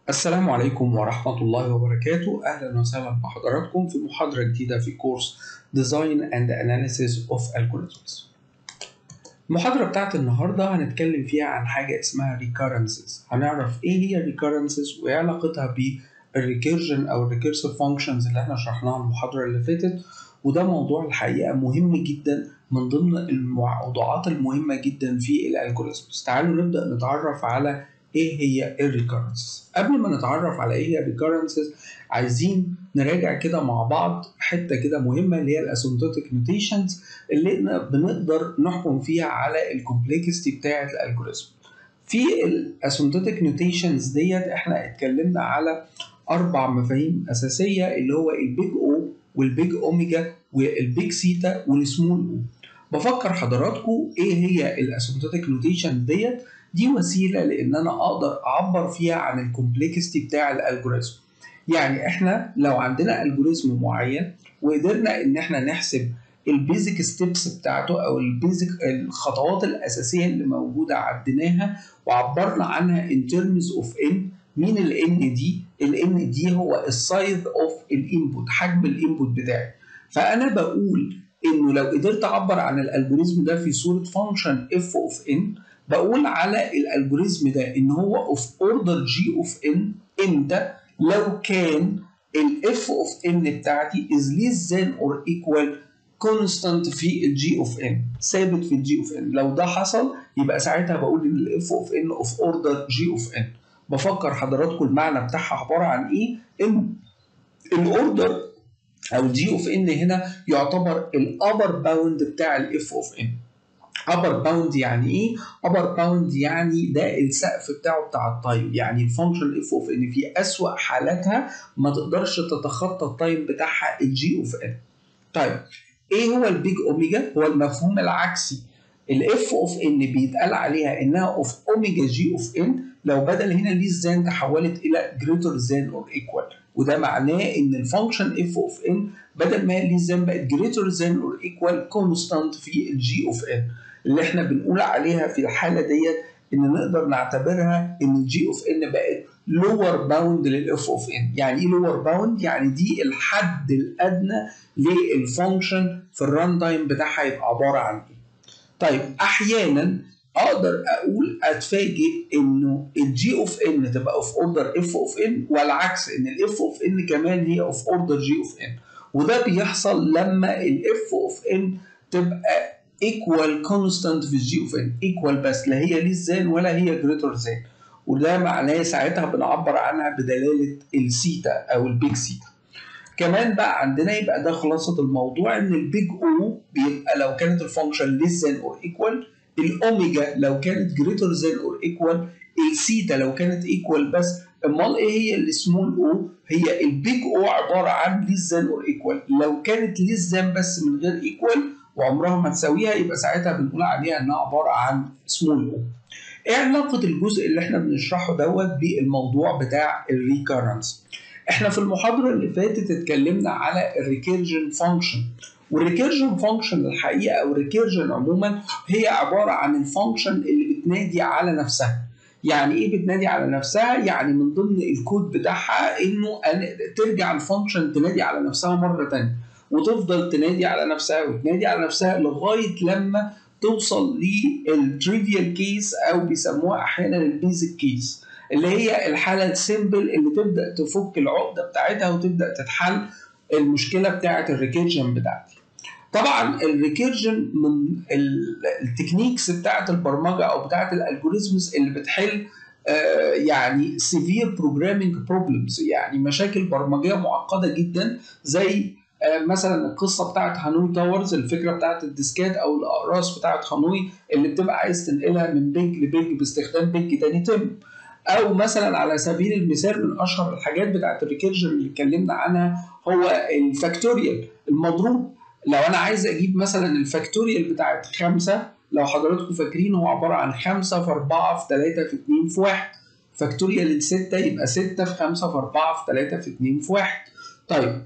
السلام عليكم ورحمة الله وبركاته أهلا وسهلا بحضراتكم في محاضرة جديدة في كورس Design and Analysis of Algorithms المحاضرة بتاعت النهاردة هنتكلم فيها عن حاجة اسمها recurrences هنعرف ايه هي recurrences وايه علاقتها بالريكيرجن او الريكيرسيف functions اللي احنا شرحناها المحاضرة اللي فاتت وده موضوع الحقيقة مهم جدا من ضمن الموضوعات المهمة جدا في الالجوريزمز تعالوا نبدأ نتعرف على ايه هي الريكورنسز قبل ما نتعرف على ايه هي الريكورنسز عايزين نراجع كده مع بعض حته كده مهمه اللي هي الاسيمتوتيك نوتيشنز اللي احنا بنقدر نحكم فيها على الكومبلكسيتي بتاعه الالجوريزم في الاسيمتوتيك نوتيشنز ديت احنا اتكلمنا على اربع مفاهيم اساسيه اللي هو البيج او والبيج اوميجا والبيج سيتا والسمول او بفكر حضراتكم ايه هي الاسيمتوتيك نوتيشن ديت دي وسيله لان انا اقدر اعبر فيها عن الكومبلكسيتي بتاع الالجوريزم يعني احنا لو عندنا الجوريزم معين وقدرنا ان احنا نحسب البيزك ستيبس بتاعته او البيزك الخطوات الاساسيه اللي موجوده عديناها وعبرنا عنها in terms of n مين ال n دي؟ ال n دي هو السايز اوف الانبوت حجم الانبوت بتاعي فانا بقول انه لو قدرت اعبر عن الالجوريزم ده في صوره فانكشن اف اوف ان بقول على الالجوريزم ده ان هو اوف اوردر جي اوف ان امتى لو كان الاف اوف ان بتاعتي از ليس ذان اور ايكوال كونستانت في الجي اوف ان ثابت في الجي اوف ان لو ده حصل يبقى ساعتها بقول ان الاف اوف ان اوف اوردر جي اوف ان بفكر حضراتكم المعنى بتاعها عباره عن ايه ان الاوردر او الجي اوف ان هنا يعتبر الابر باوند بتاع الاف اوف ان upper bound يعني ايه؟ upper bound يعني ده السقف بتاعه بتاع التايم يعني الفانكشن اف اوف ان في اسوأ حالاتها ما تقدرش تتخطى التايم بتاعها الجي اوف ان. طيب ايه هو البيج اوميجا؟ هو المفهوم العكسي الاف اوف ان بيتقال عليها انها اوف اوميجا جي اوف ان لو بدل هنا ليس زان تحولت الى جريتر زان اور ايكوال وده معناه ان الفانكشن اف اوف ان بدل ما هي ليس زان بقت جريتر زان اور ايكوال كونستانت في الجي اوف ان اللي احنا بنقول عليها في الحاله ديت ان نقدر نعتبرها ان الجي اوف ان بقت لور باوند للاف اوف ان يعني ايه لور باوند يعني دي الحد الادنى للفانكشن في الران تايم بتاعها يبقى عباره عن ايه طيب احيانا اقدر اقول اتفاجئ انه الجي اوف ان تبقى اوف اوردر اف اوف ان والعكس ان الاف اوف ان كمان هي اوف اوردر جي اوف ان وده بيحصل لما الاف اوف ان تبقى ايكوال كونستانت في الجي اوف ان ايكوال بس لا هي ليس زان ولا هي جريتر زان وده معناه ساعتها بنعبر عنها بدلاله السيتا او البيج سيتا كمان بقى عندنا يبقى ده خلاصه الموضوع ان البيج او بيبقى لو كانت الفانكشن ليس زان اور ايكوال الاوميجا لو كانت جريتر زان اور ايكوال السيتا لو كانت ايكوال بس امال ايه هي السمول او هي البيج او عباره عن ليس زان اور ايكوال لو كانت ليس زان بس من غير ايكوال وعمرها ما تساويها يبقى ساعتها بنقول عليها انها عباره عن سمول او. ايه علاقه الجزء اللي احنا بنشرحه دوت بالموضوع بتاع الريكرنس؟ احنا في المحاضره اللي فاتت اتكلمنا على الريكيرجن فانكشن والريكيرجن فانكشن الحقيقه او الريكيرجن عموما هي عباره عن الفانكشن اللي بتنادي على نفسها. يعني ايه بتنادي على نفسها؟ يعني من ضمن الكود بتاعها انه ترجع الفانكشن تنادي على نفسها مره ثانيه. وتفضل تنادي على نفسها وتنادي على نفسها لغايه لما توصل للتريفيال كيس او بيسموها احيانا البيزك كيس اللي هي الحاله السيمبل اللي تبدا تفك العقده بتاعتها وتبدا تتحل المشكله بتاعه الريكيرجن بتاعتي. طبعا الريكيرجن من التكنيكس بتاعه البرمجه او بتاعه الالجوريزمز اللي بتحل آه يعني سيفير بروجرامينج بروبلمز يعني مشاكل برمجيه معقده جدا زي مثلا القصه بتاعت هانوي تاورز الفكره بتاعت الديسكات او الاقراص بتاعت هانوي اللي بتبقى عايز تنقلها من بنك لبنك باستخدام بنك تاني تم او مثلا على سبيل المثال من اشهر الحاجات بتاعت الريكيرجن اللي اتكلمنا عنها هو الفاكتوريال المضروب لو انا عايز اجيب مثلا الفاكتوريال بتاعت خمسه لو حضراتكم فاكرين هو عباره عن خمسه في اربعه في ثلاثه في اثنين في واحد فاكتوريال الستة يبقى ستة في خمسة في أربعة في ثلاثة في اثنين في واحد طيب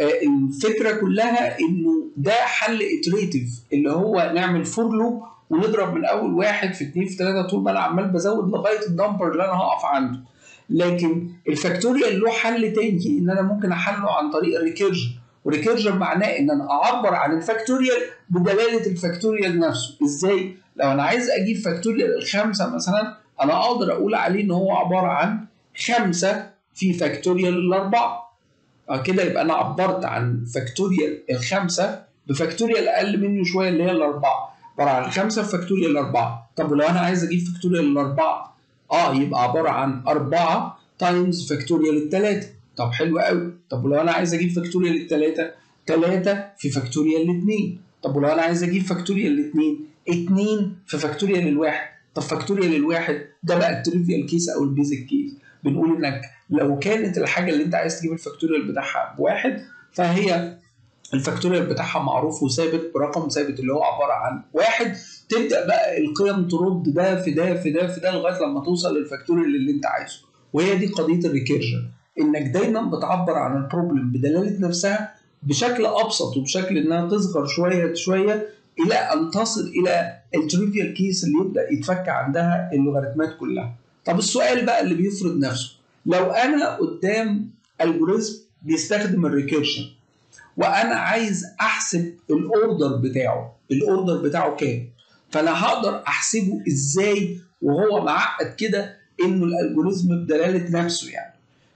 الفكره كلها انه ده حل اتريتيف اللي هو نعمل فور لوب ونضرب من اول واحد في اثنين في ثلاثه طول ما انا عمال بزود لغايه النمبر اللي انا هقف عنده لكن الفاكتوريال له حل تاني ان انا ممكن احله عن طريق الريكيرجن وريكيرجن معناه ان انا اعبر عن الفاكتوريال بدلاله الفاكتوريال نفسه ازاي لو انا عايز اجيب فاكتوريال الخمسه مثلا انا اقدر اقول عليه ان هو عباره عن خمسه في فاكتوريال الاربعه اه كده يبقى انا عبرت عن فاكتوريال الخمسه بفاكتوريال اقل منه شويه اللي هي الاربعه عباره عن خمسه في فاكتوريال الاربعه طب ولو انا عايز اجيب فاكتوريال الاربعه اه يبقى عباره عن اربعه تايمز فاكتوريال الثلاثه طب حلو قوي طب ولو انا عايز اجيب فاكتوريال الثلاثه 3 في فاكتوريال الاثنين طب ولو انا عايز اجيب فاكتوريال الاثنين 2 في فاكتوريال الواحد طب فاكتوريال الواحد ده بقى التريفيال كيس او البيزك كيس بنقول انك لو كانت الحاجه اللي انت عايز تجيب الفاكتوريال بتاعها بواحد فهي الفاكتوريال بتاعها معروف وثابت برقم ثابت اللي هو عباره عن واحد تبدا بقى القيم ترد ده في ده في ده في ده لغايه لما توصل للفاكتوريال اللي انت عايزه وهي دي قضيه الريكيرجن انك دايما بتعبر عن البروبلم بدلاله نفسها بشكل ابسط وبشكل انها تصغر شويه شويه الى ان تصل الى التريفيال كيس اللي يبدا يتفك عندها اللوغاريتمات كلها. طب السؤال بقى اللي بيفرض نفسه لو انا قدام الجوريزم بيستخدم الريكيرشن وانا عايز احسب الاوردر بتاعه الاوردر بتاعه كام فانا هقدر احسبه ازاي وهو معقد كده انه الالجوريزم بدلاله نفسه يعني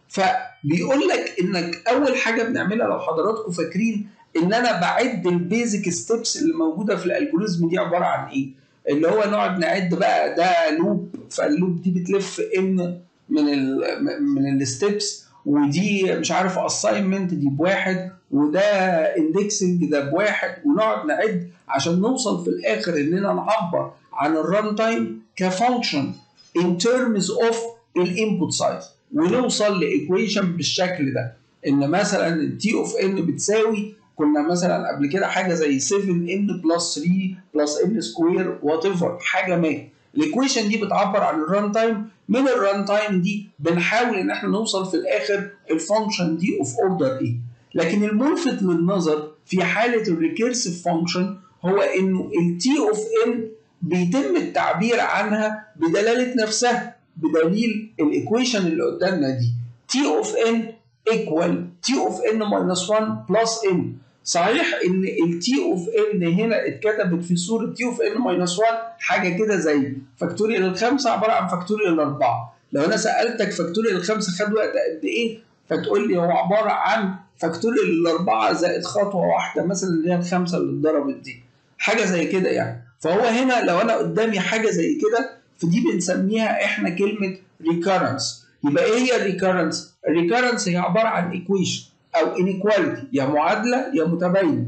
فبيقول لك انك اول حاجه بنعملها لو حضراتكم فاكرين ان انا بعد البيزك ستيبس اللي موجوده في الالجوريزم دي عباره عن ايه اللي هو نقعد نعد بقى ده لوب فاللوب دي بتلف ان من ال من الستبس ودي مش عارف اساينمنت دي بواحد وده اندكسنج ده بواحد ونقعد نعد عشان نوصل في الاخر اننا نعبر عن الران تايم كفانكشن ان ترمز اوف الانبوت سايز ونوصل لايكويشن بالشكل ده ان مثلا التي اوف ان بتساوي كنا مثلا قبل كده حاجه زي 7 ان بلس 3 بلس ان سكوير وات ايفر حاجه ما الايكويشن دي بتعبر عن الران تايم من الران تايم دي بنحاول ان احنا نوصل في الاخر الفانكشن دي اوف اوردر ايه لكن الملفت للنظر في حاله الريكيرسيف فانكشن هو انه التي اوف ان بيتم التعبير عنها بدلاله نفسها بدليل الايكويشن اللي قدامنا دي تي اوف ان ايكوال تي اوف ان ماينس 1 بلس ان صحيح ان التي اوف ان هنا اتكتبت في صوره تي اوف ان ماينس 1 حاجه كده زي فاكتوريال الخمسه عباره عن فاكتوريال الاربعه لو انا سالتك فاكتوريال الخمسه خد وقت قد ايه فتقول لي هو عباره عن فاكتوريال الاربعه زائد خطوه واحده مثلا اللي هي الخمسه اللي اتضربت دي حاجه زي كده يعني فهو هنا لو انا قدامي حاجه زي كده فدي بنسميها احنا كلمه ريكارنس يبقى ايه هي الريكارنس؟ الريكارنس هي عباره عن ايكويشن او انيكواليتي يا معادله يا متباينه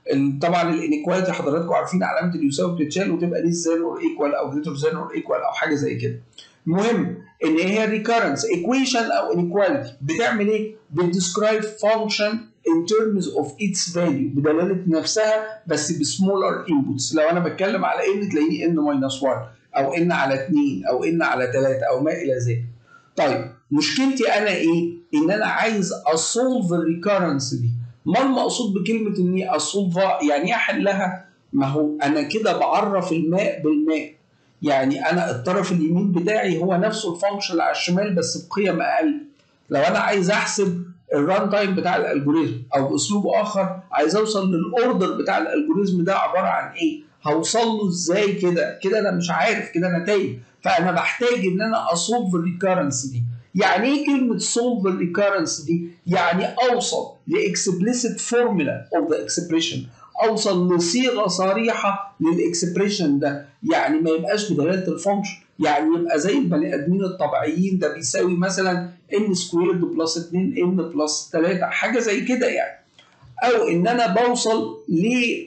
طبعا الانيكواليتي حضراتكم عارفين علامه اليساوي بتتشال وتبقى ليس ذان اور ايكوال او جريتر ذان اور ايكوال او حاجه زي كده المهم ان هي ريكارنس ايكويشن او انيكواليتي بتعمل ايه؟ بتديسكرايب فانكشن in terms of its value بدلاله نفسها بس بسمولر انبوتس لو انا بتكلم على ان تلاقيه ان ماينس 1 او ان على 2 او ان على 3 او ما الى ذلك طيب مشكلتي انا ايه؟ ان انا عايز اصولف الريكارنس دي ما المقصود بكلمه اني اصولفها يعني ايه احلها؟ ما هو انا كده بعرف الماء بالماء يعني انا الطرف اليمين بتاعي هو نفسه الفانكشن اللي على الشمال بس بقيم اقل لو انا عايز احسب الران تايم بتاع الالجوريزم او باسلوب اخر عايز اوصل للاوردر بتاع الالجوريزم ده عباره عن ايه هوصل له ازاي كده كده انا مش عارف كده انا تايه فانا بحتاج ان انا اصولف الريكارنس دي يعني ايه كلمه سولف الريكارنس دي يعني اوصل لاكسبليسيت فورمولا اوف ذا اكسبريشن اوصل لصيغه صريحه للاكسبريشن ده يعني ما يبقاش بدلاله الفانكشن يعني يبقى زي البني ادمين الطبيعيين ده بيساوي مثلا ان سكويرد بلس 2 ان بلس 3 حاجه زي كده يعني او ان انا بوصل ل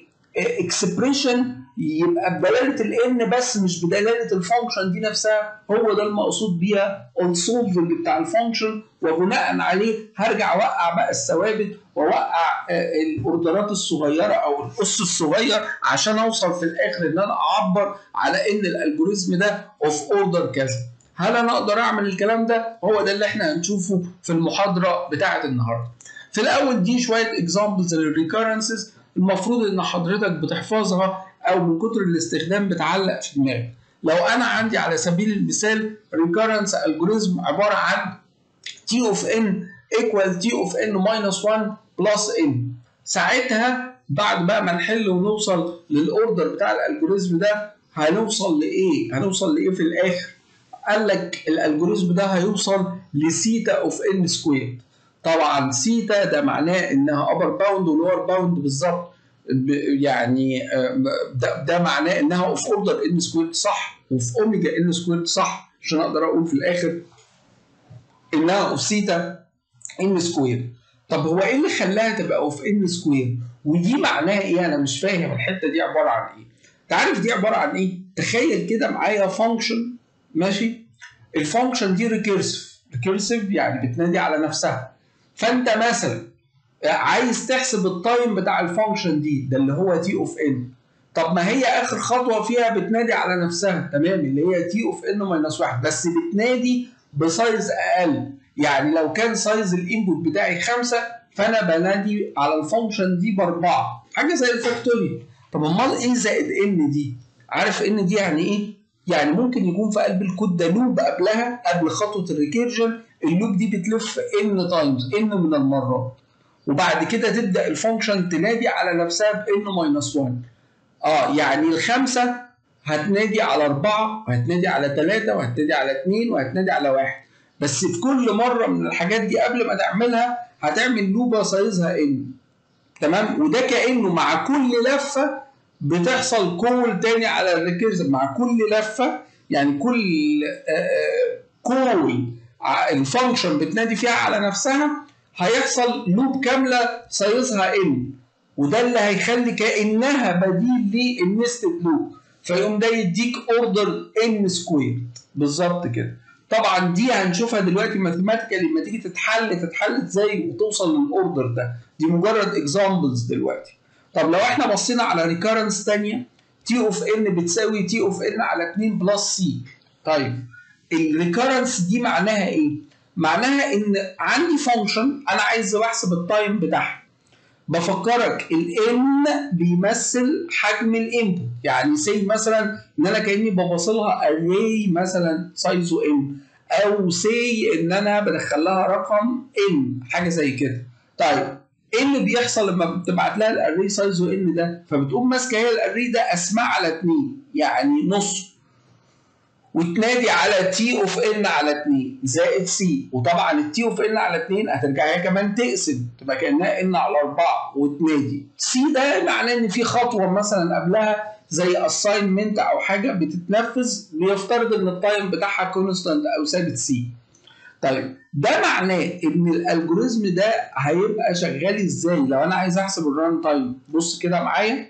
اكسبريشن يبقى بدلاله الان بس مش بدلاله الفانكشن دي نفسها هو ده المقصود بيها السولفنج بتاع الفانكشن وبناء عليه هرجع اوقع بقى الثوابت واوقع الاوردرات الصغيره او الاس الصغير عشان اوصل في الاخر ان انا اعبر على ان الالجوريزم ده اوف اوردر كذا هل انا اقدر اعمل الكلام ده هو ده اللي احنا هنشوفه في المحاضره بتاعه النهارده في الاول دي شويه اكزامبلز للريكورنسز المفروض ان حضرتك بتحفظها او من كتر الاستخدام بتعلق في دماغك لو انا عندي على سبيل المثال ريكورنس الجوريزم عباره عن تي اوف ان ايكوال تي اوف ان ماينس 1 بلس ان ساعتها بعد بقى ما نحل ونوصل للاوردر بتاع الالجوريزم ده هنوصل لايه؟ هنوصل لايه في الاخر؟ قال لك الالجوريزم ده هيوصل لسيتا اوف ان سكوير طبعا سيتا ده معناه انها ابر باوند ولور باوند بالظبط يعني ده, ده معناه انها اوف اوردر ان سكوير صح وفي اوميجا ان سكوير صح عشان اقدر اقول في الاخر انها اوف سيتا ان سكوير طب هو ايه اللي خلاها تبقى اوف ان سكوير ودي معناها ايه انا مش فاهم الحته دي عباره عن ايه تعرف دي عباره عن ايه تخيل كده معايا فانكشن ماشي الفانكشن دي ريكيرسيف ريكيرسيف يعني بتنادي على نفسها فانت مثلا عايز تحسب التايم بتاع الفانكشن دي ده اللي هو تي اوف ان طب ما هي اخر خطوه فيها بتنادي على نفسها تمام اللي هي تي اوف ان ماينس واحد بس بتنادي بسايز اقل يعني لو كان سايز الانبوت بتاعي خمسه فانا بنادي على الفانكشن دي باربعه حاجه زي الفاكتوريال طب امال ايه زائد ان دي عارف ان دي يعني ايه يعني ممكن يكون في قلب الكود ده لوب قبلها قبل خطوه الريكيرجن اللوب دي بتلف ان تايمز ان من المرات وبعد كده تبدا الفانكشن تنادي على نفسها بان ماينس 1 اه يعني الخمسه هتنادي على اربعه وهتنادي على ثلاثه وهتنادي على اثنين وهتنادي على واحد بس في كل مره من الحاجات دي قبل ما تعملها هتعمل لوبه سايزها ان تمام وده كانه مع كل لفه بتحصل كول تاني على الريكيرزر مع كل لفه يعني كل كول الفانكشن بتنادي فيها على نفسها هيحصل لوب كامله سايزها ان وده اللي هيخلي كانها بديل للنستد لوب فيقوم ده يديك اوردر ان سكوير بالظبط كده طبعا دي هنشوفها دلوقتي ماثيماتيكالي لما تيجي تتحل تتحل ازاي وتوصل للاوردر ده دي مجرد اكزامبلز دلوقتي طب لو احنا بصينا على ريكارنس ثانيه تي اوف ان بتساوي تي اوف ان على 2 بلس سي طيب الريكارنس دي معناها ايه معناها ان عندي فانكشن انا عايز بحسب التايم بتاعها بفكرك الان بيمثل حجم الانبوت يعني سي مثلا ان انا كاني ببصلها اري مثلا سايزه ان او سي ان انا بدخل لها رقم ان حاجه زي كده طيب ايه اللي بيحصل لما بتبعت لها الاري سايزه ان ده فبتقوم ماسكه هي الاري ده اسماء على اتنين يعني نص وتنادي على تي اوف ان على 2 زائد سي وطبعا التي اوف ان على 2 هترجع هي كمان تقسم تبقى كانها ان على 4 وتنادي سي ده معناه ان في خطوه مثلا قبلها زي اساينمنت او حاجه بتتنفذ بيفترض ان التايم بتاعها كونستانت او ثابت سي طيب ده معناه ان الالجوريزم ده هيبقى شغال ازاي لو انا عايز احسب الران تايم بص كده معايا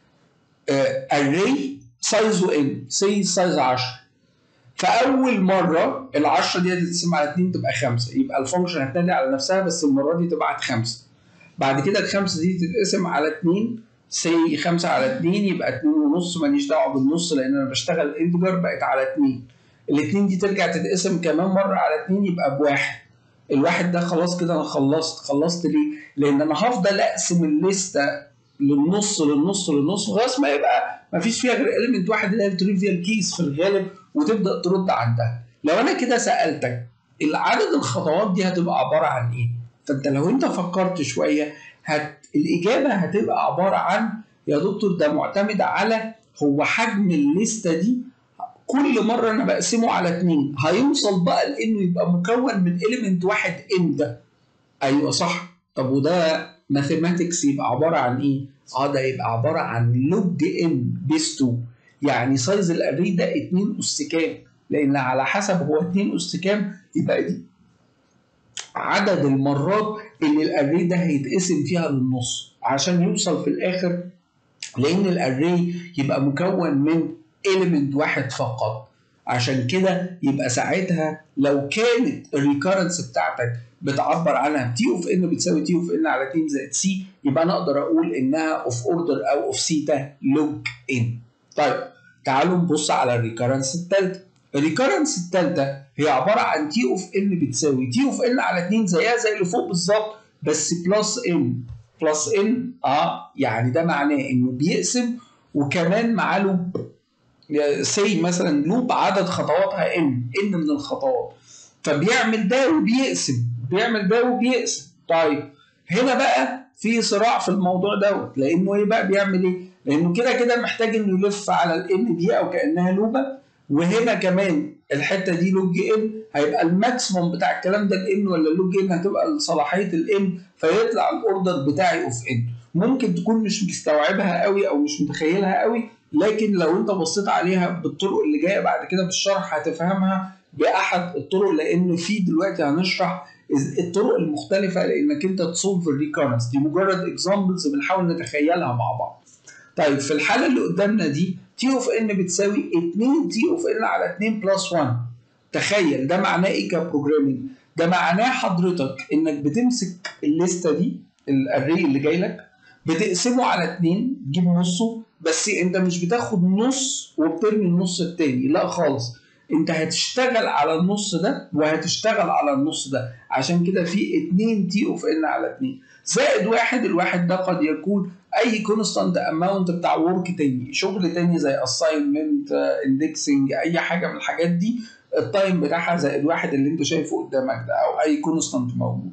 اري سايزه ان سي سايز 10 فاول مره ال 10 دي هتتقسم على 2 تبقى 5 يبقى الفانكشن هتنادي على نفسها بس المره دي تبعت 5 بعد كده الخمسه دي تتقسم على 2 سي 5 على 2 يبقى 2 ونص ماليش دعوه بالنص لان انا بشتغل انتجر بقت على 2 الاثنين دي ترجع تتقسم كمان مره على 2 يبقى بواحد الواحد ده خلاص كده انا خلصت خلصت ليه؟ لان انا هفضل اقسم الليسته للنص للنص للنص لغايه ما يبقى ما فيش فيها غير اليمنت واحد اللي هي التريفيال كيس في الغالب وتبدا ترد عندها لو انا كده سالتك العدد الخطوات دي هتبقى عباره عن ايه فانت لو انت فكرت شويه هت... الاجابه هتبقى عباره عن يا دكتور ده معتمد على هو حجم الليسته دي كل مره انا بقسمه على اتنين هيوصل بقى لانه يبقى مكون من اليمنت واحد امتى ايوه صح طب وده ماثيماتكس يبقى عباره عن ايه اه ده يبقى عباره عن لوج ان بيس 2 يعني سايز الاري ده 2 اس كام لان على حسب هو 2 اس كام يبقى دي عدد المرات اللي الاري ده هيتقسم فيها للنص عشان يوصل في الاخر لان الاري يبقى مكون من element واحد فقط عشان كده يبقى ساعتها لو كانت الريكارنس بتاعتك بتعبر عنها تي اوف ان بتساوي تي اوف ان على 2 زائد سي يبقى انا اقدر اقول انها اوف اوردر او اوف سيتا لوج ان طيب تعالوا نبص على الريكارنس الثالثه الريكارنس الثالثه هي عباره عن تي اوف ان بتساوي تي اوف ان على 2 زيها زي اللي فوق بالظبط بس بلس ان بلس ان اه يعني ده معناه انه بيقسم وكمان معاه لوب سي مثلا لوب عدد خطواتها ان ان من الخطوات فبيعمل ده وبيقسم بيعمل ده وبيقسم طيب هنا بقى في صراع في الموضوع دوت لانه ايه بقى بيعمل ايه؟ لانه كده كده محتاج انه يلف على الان دي او كانها لوبه وهنا كمان الحته دي لوج ان هيبقى الماكسيموم بتاع الكلام ده الان ولا اللوج ان هتبقى صلاحيه الان فيطلع الاوردر بتاعي اوف ان ممكن تكون مش مستوعبها قوي او مش متخيلها قوي لكن لو انت بصيت عليها بالطرق اللي جايه بعد كده بالشرح هتفهمها باحد الطرق لان في دلوقتي هنشرح الطرق المختلفه لانك انت تصولف الريكارنس دي مجرد اكزامبلز بنحاول نتخيلها مع بعض. طيب في الحاله اللي قدامنا دي تي اوف ان بتساوي 2 تي اوف ان على 2 بلس 1 تخيل ده معناه ايه كبروجرامينج؟ ده معناه حضرتك انك بتمسك الليسته دي الاري اللي جاي لك بتقسمه على 2 تجيب نصه بس انت مش بتاخد نص وبترمي النص التاني لا خالص انت هتشتغل على النص ده وهتشتغل على النص ده عشان كده في 2 تي اوف ان على 2 زائد واحد الواحد ده قد يكون اي كونستانت اماونت بتاع ورك تاني شغل تاني زي اساينمنت اندكسنج اي حاجه من الحاجات دي التايم بتاعها زائد واحد اللي انت شايفه قدامك ده او اي كونستانت موجود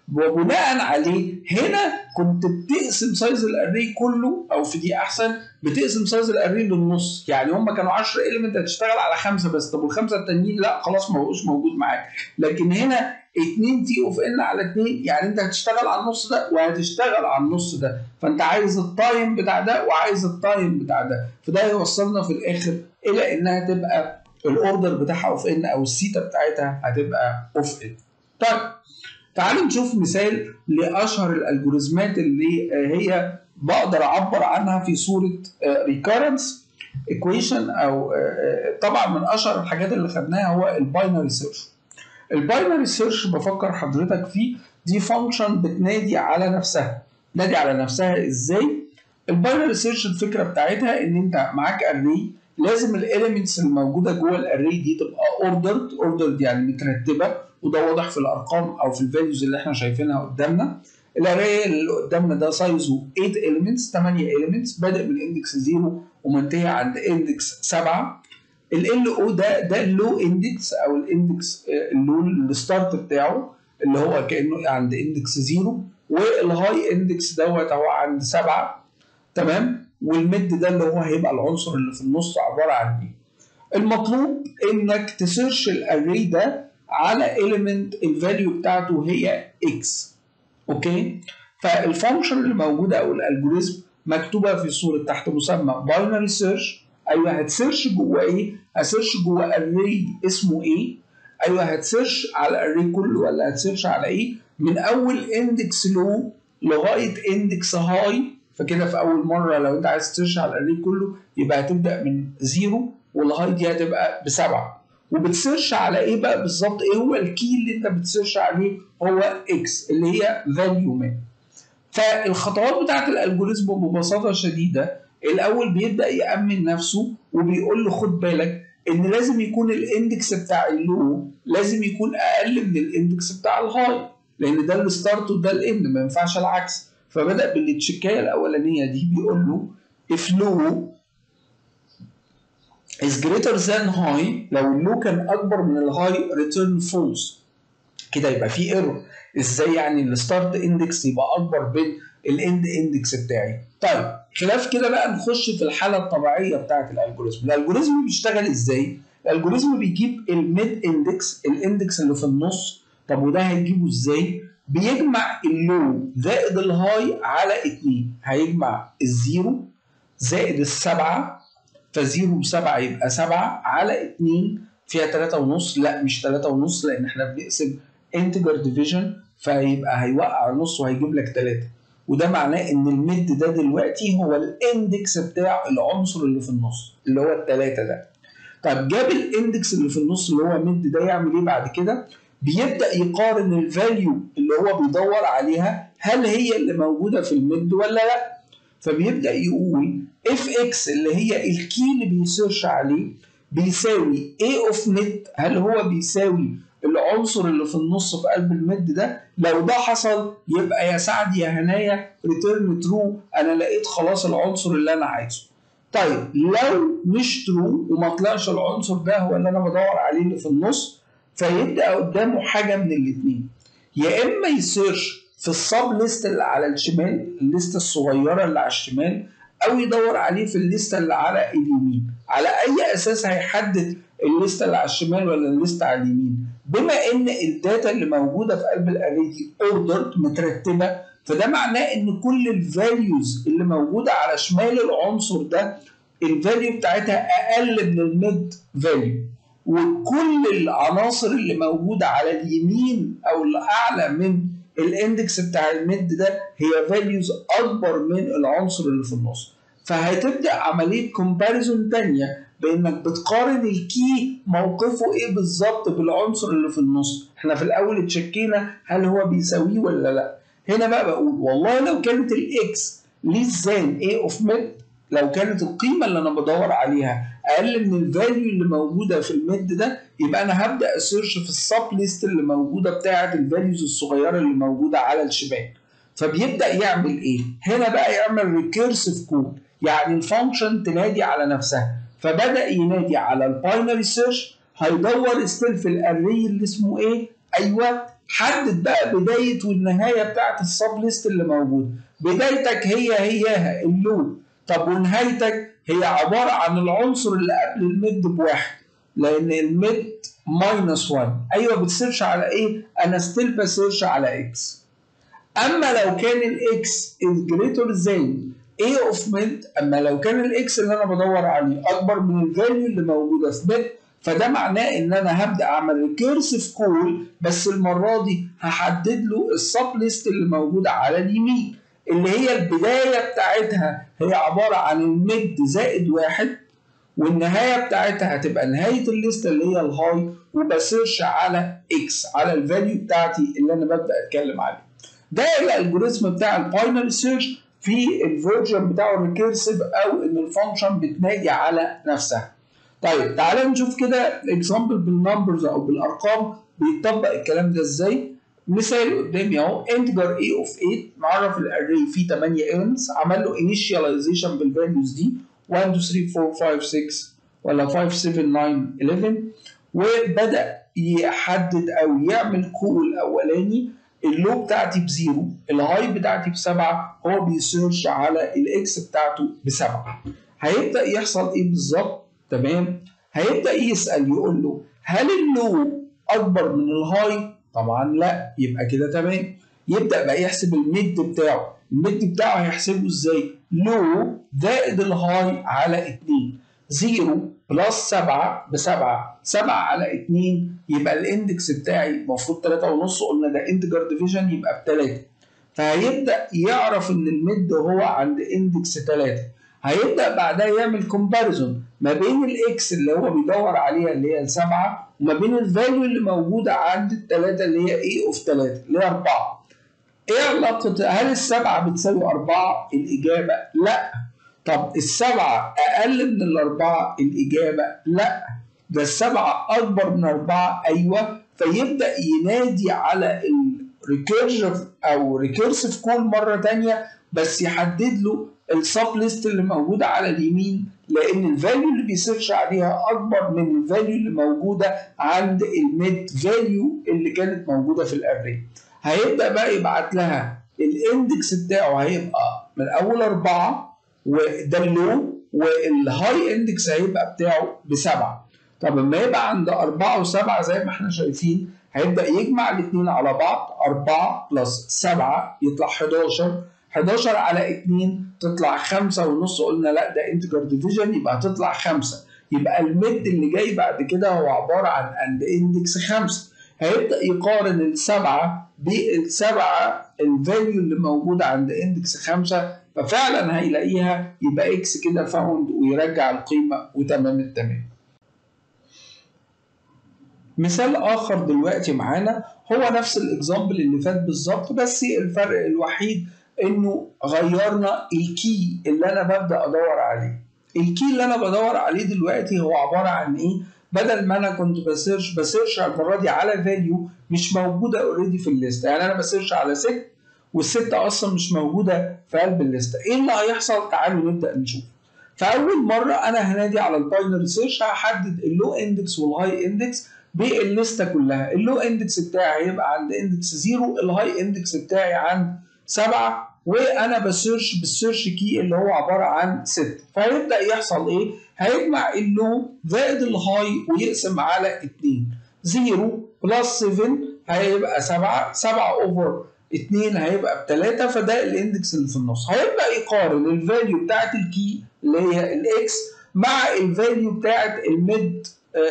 وبناء عليه هنا كنت بتقسم سايز الاري كله او في دي احسن بتقسم سايز الاري للنص يعني هم كانوا 10 اليمنت هتشتغل على خمسه بس طب والخمسه التانيين لا خلاص ما بقوش موجود معاك لكن هنا 2 تي اوف ان على 2 يعني انت هتشتغل على النص ده وهتشتغل على النص ده فانت عايز التايم بتاع ده وعايز التايم بتاع ده فده يوصلنا في الاخر الى انها تبقى الاوردر بتاعها اوف ان او السيتا بتاعتها هتبقى اوف ان طيب تعالوا نشوف مثال لاشهر الالجوريزمات اللي هي بقدر اعبر عنها في صوره ريكارنس ايكويشن او طبعا من اشهر الحاجات اللي خدناها هو الباينري سيرش الباينري سيرش بفكر حضرتك فيه دي فانكشن بتنادي على نفسها نادي على نفسها ازاي الباينري سيرش الفكره بتاعتها ان انت معاك اري لازم الاليمنتس الموجوده جوه الاري دي تبقى اوردرد اوردرد يعني مترتبه وده واضح في الارقام او في الفاليوز اللي احنا شايفينها قدامنا الاري اللي قدامنا ده سايزه 8 اليمنتس 8 اليمنتس بادئ من اندكس 0 ومنتهي عند اندكس 7 ال او ده ده اللو اندكس او الاندكس اللو الستارت بتاعه اللي هو كانه عند اندكس 0 والهاي اندكس دوت هو عند 7 تمام والميد ده اللي هو هيبقى العنصر اللي في النص عباره عن ايه المطلوب انك تسيرش الاري ده على element الفاليو بتاعته هي x اوكي فالفانكشن اللي موجوده او الالجوريزم مكتوبه في صوره تحت مسمى باينري سيرش ايوه هتسيرش جوه ايه هتسيرش جوه اري اسمه ايه ايوه هتسيرش على الاري كله ولا هتسيرش على ايه من اول اندكس لو لغايه اندكس هاي فكده في اول مره لو انت عايز تسيرش على الاري كله يبقى هتبدا من زيرو والهاي دي هتبقى بسبعه وبتسيرش على ايه بقى بالظبط ايه هو الكي اللي انت بتسيرش عليه هو اكس اللي هي فاليو مان فالخطوات بتاعت الالجوريزم ببساطه شديده الاول بيبدا يامن نفسه وبيقول له خد بالك ان لازم يكون الاندكس بتاع اللو لازم يكون اقل من الاندكس بتاع الهاي لان ده الستارت وده الاند ما ينفعش العكس فبدا بالتشيكايه الاولانيه دي بيقول له if low is greater than high لو اللو كان اكبر من الهاي return false كده يبقى في ايرور ازاي يعني الستارت اندكس يبقى اكبر من الاند اندكس بتاعي طيب خلاف كده بقى نخش في الحاله الطبيعيه بتاعه الالجوريزم الالجوريزم بيشتغل ازاي الالجوريزم بيجيب الميد اندكس الاندكس اللي في النص طب وده هيجيبه ازاي بيجمع اللو زائد الهاي على 2 هيجمع الزيرو زائد السبعه فزيرو بسبعه يبقى 7 على 2 فيها 3 ونص لا مش 3 ونص لان احنا بنقسم انتجر ديفيجن فيبقى هيوقع النص وهيجيب لك 3 وده معناه ان الميد ده دلوقتي هو الاندكس بتاع العنصر اللي في النص اللي هو الثلاثه ده طب جاب الاندكس اللي في النص اللي هو ميد ده يعمل ايه بعد كده بيبدا يقارن الفاليو اللي هو بيدور عليها هل هي اللي موجوده في الميد ولا لا فبيبدا يقول اف اكس اللي هي الكي اللي بيسيرش عليه بيساوي A اوف ميد هل هو بيساوي العنصر اللي في النص في قلب الميد ده لو ده حصل يبقى يا سعد يا هنايا ريتيرن ترو انا لقيت خلاص العنصر اللي انا عايزه طيب لو مش ترو وما طلعش العنصر ده هو اللي انا بدور عليه اللي في النص فيبدا قدامه حاجه من الاثنين يا اما يسيرش في السب ليست اللي على الشمال الليسته الصغيره اللي على الشمال او يدور عليه في الليسته اللي على اليمين على اي اساس هيحدد الليسته اللي على الشمال ولا الليسته على اليمين بما ان الداتا اللي موجوده في قلب الاري دي اوردرد مترتبه فده معناه ان كل الفاليوز اللي موجوده على شمال العنصر ده الفاليو بتاعتها اقل من الميد فاليو وكل العناصر اللي موجوده على اليمين او الاعلى من الاندكس بتاع الميد ده هي فاليوز اكبر من العنصر اللي في النص فهتبدا عمليه كومباريزون تانية بانك بتقارن الكي موقفه ايه بالظبط بالعنصر اللي في النص احنا في الاول اتشكينا هل هو بيساويه ولا لا هنا بقى بقول والله لو كانت الاكس ليس ايه اوف ميد لو كانت القيمة اللي أنا بدور عليها أقل من الفاليو اللي موجودة في الميد ده يبقى أنا هبدأ أسيرش في السب ليست اللي موجودة بتاعة الفاليوز الصغيرة اللي موجودة على الشمال فبيبدأ يعمل إيه؟ هنا بقى يعمل ريكيرسيف كود يعني الفانكشن تنادي على نفسها فبدأ ينادي على الباينري سيرش هيدور ستيل في الاري اللي اسمه ايه؟ ايوه حدد بقى بدايه والنهايه بتاعت السب ليست اللي موجوده بدايتك هي هياها اللود طب ونهايتك هي عباره عن العنصر اللي قبل الميد بواحد لان الميد ماينس 1 ايوه بتسيرش على ايه؟ انا ستيل بسيرش على اكس اما لو كان الاكس از جريتر ذان ايه اوف ميد اما لو كان الاكس اللي انا بدور عليه اكبر من الفاليو اللي موجوده في ميد فده معناه ان انا هبدا اعمل ريكيرسيف كول بس المره دي هحدد له السب ليست اللي موجوده على اليمين اللي هي البدايه بتاعتها هي عباره عن الميد زائد واحد والنهايه بتاعتها هتبقى نهايه الليست اللي هي الهاي وبسيرش على اكس على الفاليو بتاعتي اللي انا ببدا اتكلم عليه ده الالجوريزم بتاع الباينري سيرش في الفيرجن بتاعه الريكيرسيف او ان الفانكشن بتنادي على نفسها طيب تعالى نشوف كده اكزامبل بالنمبرز او بالارقام بيطبق الكلام ده ازاي مثال قدامي اهو انتجر اي اوف 8 معرف الاري فيه 8 elements عمل له انيشاليزيشن بالفاليوز دي 1 2 3 4 5 6 ولا 5 7 9 11 وبدا يحدد او يعمل كول الاولاني اللو بتاعتي بزيرو الهاي بتاعتي بسبعه هو بيسيرش على الاكس بتاعته بسبعه هيبدا يحصل ايه بالظبط تمام هيبدا يسال يقول له هل اللو اكبر من الهاي طبعا لا يبقى كده تمام يبدا بقى يحسب الميد بتاعه الميد بتاعه هيحسبه ازاي لو زائد الهاي على 2 0 بلس 7 ب 7 7 على 2 يبقى الاندكس بتاعي المفروض 3 ونص قلنا ده انتجر ديفيجن يبقى ب 3 فهيبدا يعرف ان الميد هو عند اندكس 3 هيبدا بعدها يعمل كومباريزون ما بين الاكس اللي هو بيدور عليها اللي هي السبعه وما بين الفاليو اللي موجوده عند الثلاثه اللي هي ايه اوف 3 اللي هي 4 ايه علاقه هل السبعه بتساوي 4 الاجابه لا طب السبعه اقل من الاربعه الاجابه لا ده السبعه اكبر من اربعه ايوه فيبدا ينادي على الريكيرسيف او ريكيرسيف كول مره ثانيه بس يحدد له السب ليست اللي موجوده على اليمين لان الفاليو اللي بيسيرش عليها اكبر من الفاليو اللي موجوده عند الميد فاليو اللي كانت موجوده في الاري هيبدا بقى يبعت لها الاندكس بتاعه هيبقى من اول اربعه وده اللو والهاي اندكس هيبقى بتاعه بسبعه طب لما يبقى عند أربعة وسبعة زي ما احنا شايفين هيبدأ يجمع الاثنين على بعض 4 بلس 7 يطلع 11 11 على 2 تطلع 5 ونص قلنا لا ده انتجر ديفيجن يبقى هتطلع 5 يبقى الميد اللي جاي بعد كده هو عباره عن اند اندكس 5 هيبدا يقارن السبعه بالسبعه الفاليو اللي موجوده عند اندكس 5 ففعلا هيلاقيها يبقى اكس كده فاوند ويرجع القيمه وتمام التمام. مثال اخر دلوقتي معانا هو نفس الاكزامبل اللي فات بالظبط بس الفرق الوحيد انه غيرنا الكي اللي انا ببدا ادور عليه الكي اللي انا بدور عليه دلوقتي هو عباره عن ايه بدل ما انا كنت بسيرش بسيرش المره دي على فاليو مش موجوده اوريدي في الليسته يعني انا بسيرش على ست والستة اصلا مش موجوده في قلب الليسته ايه اللي هيحصل تعالوا نبدا نشوف فاول مره انا هنادي على الباينري سيرش هحدد اللو اندكس والهاي اندكس بالليسته كلها اللو اندكس بتاعي هيبقى عند اندكس 0 الهاي اندكس بتاعي عند 7 وانا بسيرش بالسيرش كي اللي هو عباره عن 6 فهيبدا يحصل ايه؟ هيجمع اللو زائد الهاي ويقسم على 2 0 بلس 7 هيبقى 7 7 اوفر 2 هيبقى ب 3 فده الاندكس اللي في النص هيبدا يقارن الفاليو بتاعت الكي اللي هي الاكس مع الفاليو بتاعت الميد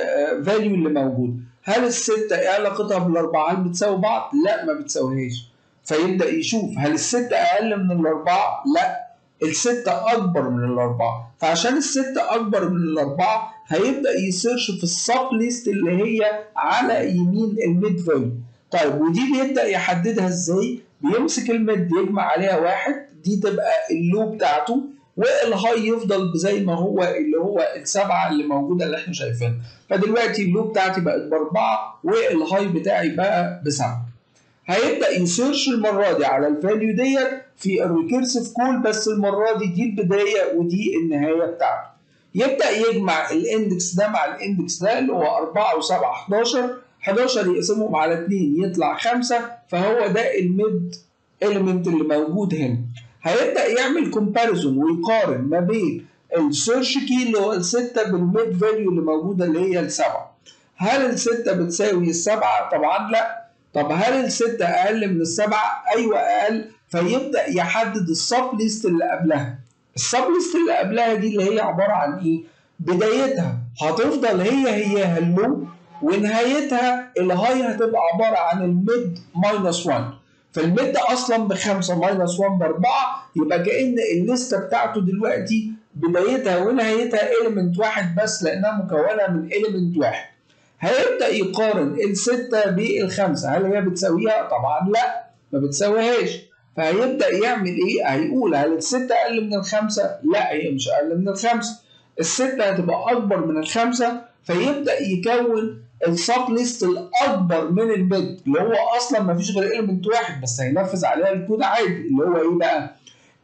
فاليو اللي موجود هل الستة ايه علاقتها بالأربعة؟ هل بتساوي بعض؟ لا ما بتساويهاش فيبدأ يشوف هل الستة أقل من الأربعة؟ لا الستة أكبر من الأربعة فعشان الستة أكبر من الأربعة هيبدأ يسيرش في السب ليست اللي هي على يمين الميد فاليو طيب ودي بيبدأ يحددها ازاي؟ بيمسك الميد يجمع عليها واحد دي تبقى اللو بتاعته والهاي يفضل زي ما هو اللي هو السبعه اللي موجوده اللي احنا شايفينها فدلوقتي اللو بتاعتي بقت باربعه والهاي بتاعي بقى بسبعه هيبدا يسيرش المره دي على الفاليو ديت في الريكيرسيف كول بس المره دي دي البدايه ودي النهايه بتاعته يبدا يجمع الاندكس ده مع الاندكس ده اللي هو 4 و7 11 11 يقسمهم على 2 يطلع 5 فهو ده الميد اليمنت اللي موجود هنا هيبدا يعمل كومباريزون ويقارن ما بين السيرش كي اللي هو الستة بالميد فاليو اللي موجودة اللي هي السبعة هل الستة بتساوي السبعة؟ طبعا لا طب هل الستة أقل من السبعة؟ أيوة أقل فيبدأ يحدد السب ليست اللي قبلها السب ليست اللي قبلها دي اللي هي عبارة عن إيه؟ بدايتها هتفضل هي هي هلو ونهايتها الهاي هتبقى عبارة عن الميد ماينس 1 فالميد اصلا بخمسه ماينس 1 باربعه يبقى كان الليسته بتاعته دلوقتي بدايتها ونهايتها اليمنت واحد بس لانها مكونه من اليمنت واحد. هيبدا يقارن السته بالخمسه هل هي بتساويها؟ طبعا لا ما بتساويهاش فهيبدا يعمل ايه؟ هيقول هل السته اقل من الخمسه؟ لا هي مش اقل من الخمسه. السته هتبقى اكبر من الخمسه فيبدا يكون السب ليست الاكبر من الميد اللي هو اصلا ما فيش غير اليمنت واحد بس هينفذ عليها الكود عادي اللي هو ايه بقى؟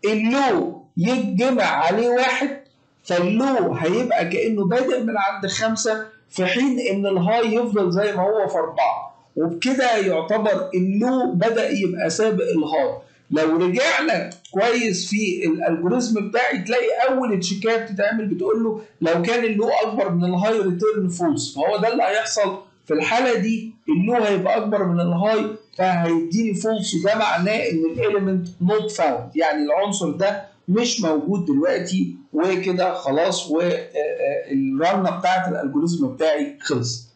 اللو يتجمع عليه واحد فاللو هيبقى كانه بادئ من عند خمسه في حين ان الهاي يفضل زي ما هو في اربعه وبكده يعتبر اللو بدا يبقى سابق الهاي لو رجعنا كويس في الالجوريزم بتاعي تلاقي اول تشيكات بتتعمل بتقول له لو كان اللو اكبر من الهاي ريتيرن فولس فهو ده اللي هيحصل في الحاله دي اللو هيبقى اكبر من الهاي فهيديني فولس وده معناه ان الاليمنت نوت فاوند يعني العنصر ده مش موجود دلوقتي وكده خلاص والرنه بتاعت الالجوريزم بتاعي خلصت.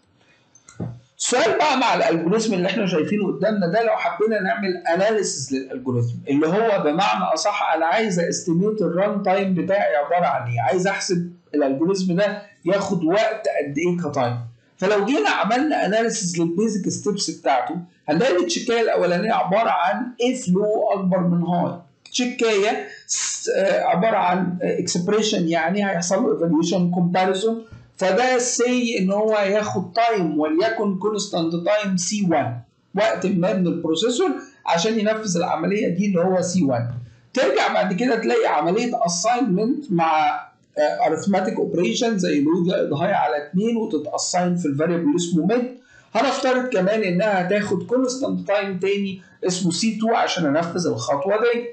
السؤال بقى مع الالجوريزم اللي احنا شايفينه قدامنا ده لو حبينا نعمل اناليسيس للالجوريزم اللي هو بمعنى اصح انا عايز استيميت الران تايم بتاعي عباره عن ايه؟ عايز احسب الالجوريزم ده ياخد وقت قد ايه كتايم. فلو جينا عملنا اناليسيس للبيزك ستيبس بتاعته هنلاقي التشيكايه الاولانيه عباره عن اف لو اكبر من هاي. تشيكايه عباره عن اكسبريشن يعني هيحصل له ايفالويشن كومباريزون فده سي ان هو هياخد تايم وليكن كونستانت تايم سي 1 وقت ما من البروسيسور عشان ينفذ العمليه دي اللي هو سي 1 ترجع بعد كده تلاقي عمليه اساينمنت مع ارثماتيك اوبريشن زي لود زائد هاي على 2 وتتاساين في الفاريبل اللي اسمه ميد هنفترض كمان انها هتاخد كونستانت تايم تاني اسمه سي 2 عشان انفذ الخطوه دي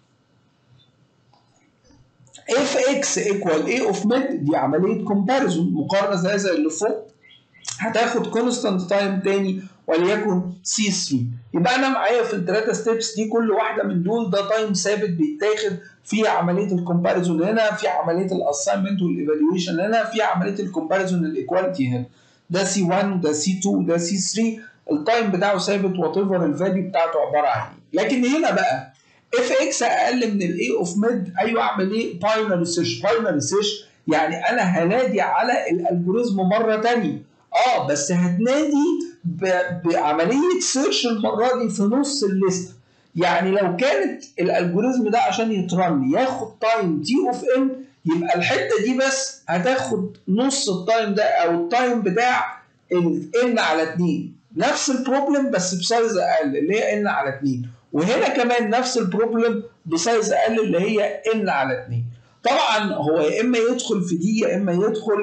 اف اكس ايكوال اي اوف ميد دي عمليه كومباريزون مقارنه زي زي اللي فوق هتاخد كونستانت تايم تاني وليكن سي 3 يبقى انا معايا في الثلاثه ستيبس دي كل واحده من دول ده تايم ثابت بيتاخد في عمليه الكومباريزون هنا في عمليه الاساينمنت والايفالويشن هنا في عمليه الكومباريزون الايكواليتي هنا ده سي 1 ده سي 2 ده سي 3 التايم بتاعه ثابت وات ايفر الفاليو بتاعته عباره عن ايه لكن هنا بقى اف اكس اقل من الاي اوف ميد ايوه اعمل ايه باينري سيرش باينري سيرش يعني انا هنادي على الالجوريزم مره ثانيه اه بس هتنادي بعمليه سيرش المره دي في نص الليست يعني لو كانت الالجوريزم ده عشان يترن ياخد تايم تي اوف ان يبقى الحته دي بس هتاخد نص التايم ده او التايم بتاع ان على 2 نفس البروبلم بس بسايز اقل اللي هي ان على 2 وهنا كمان نفس البروبلم بسايز اقل اللي هي ان على 2 طبعا هو يا اما يدخل في دي يا اما يدخل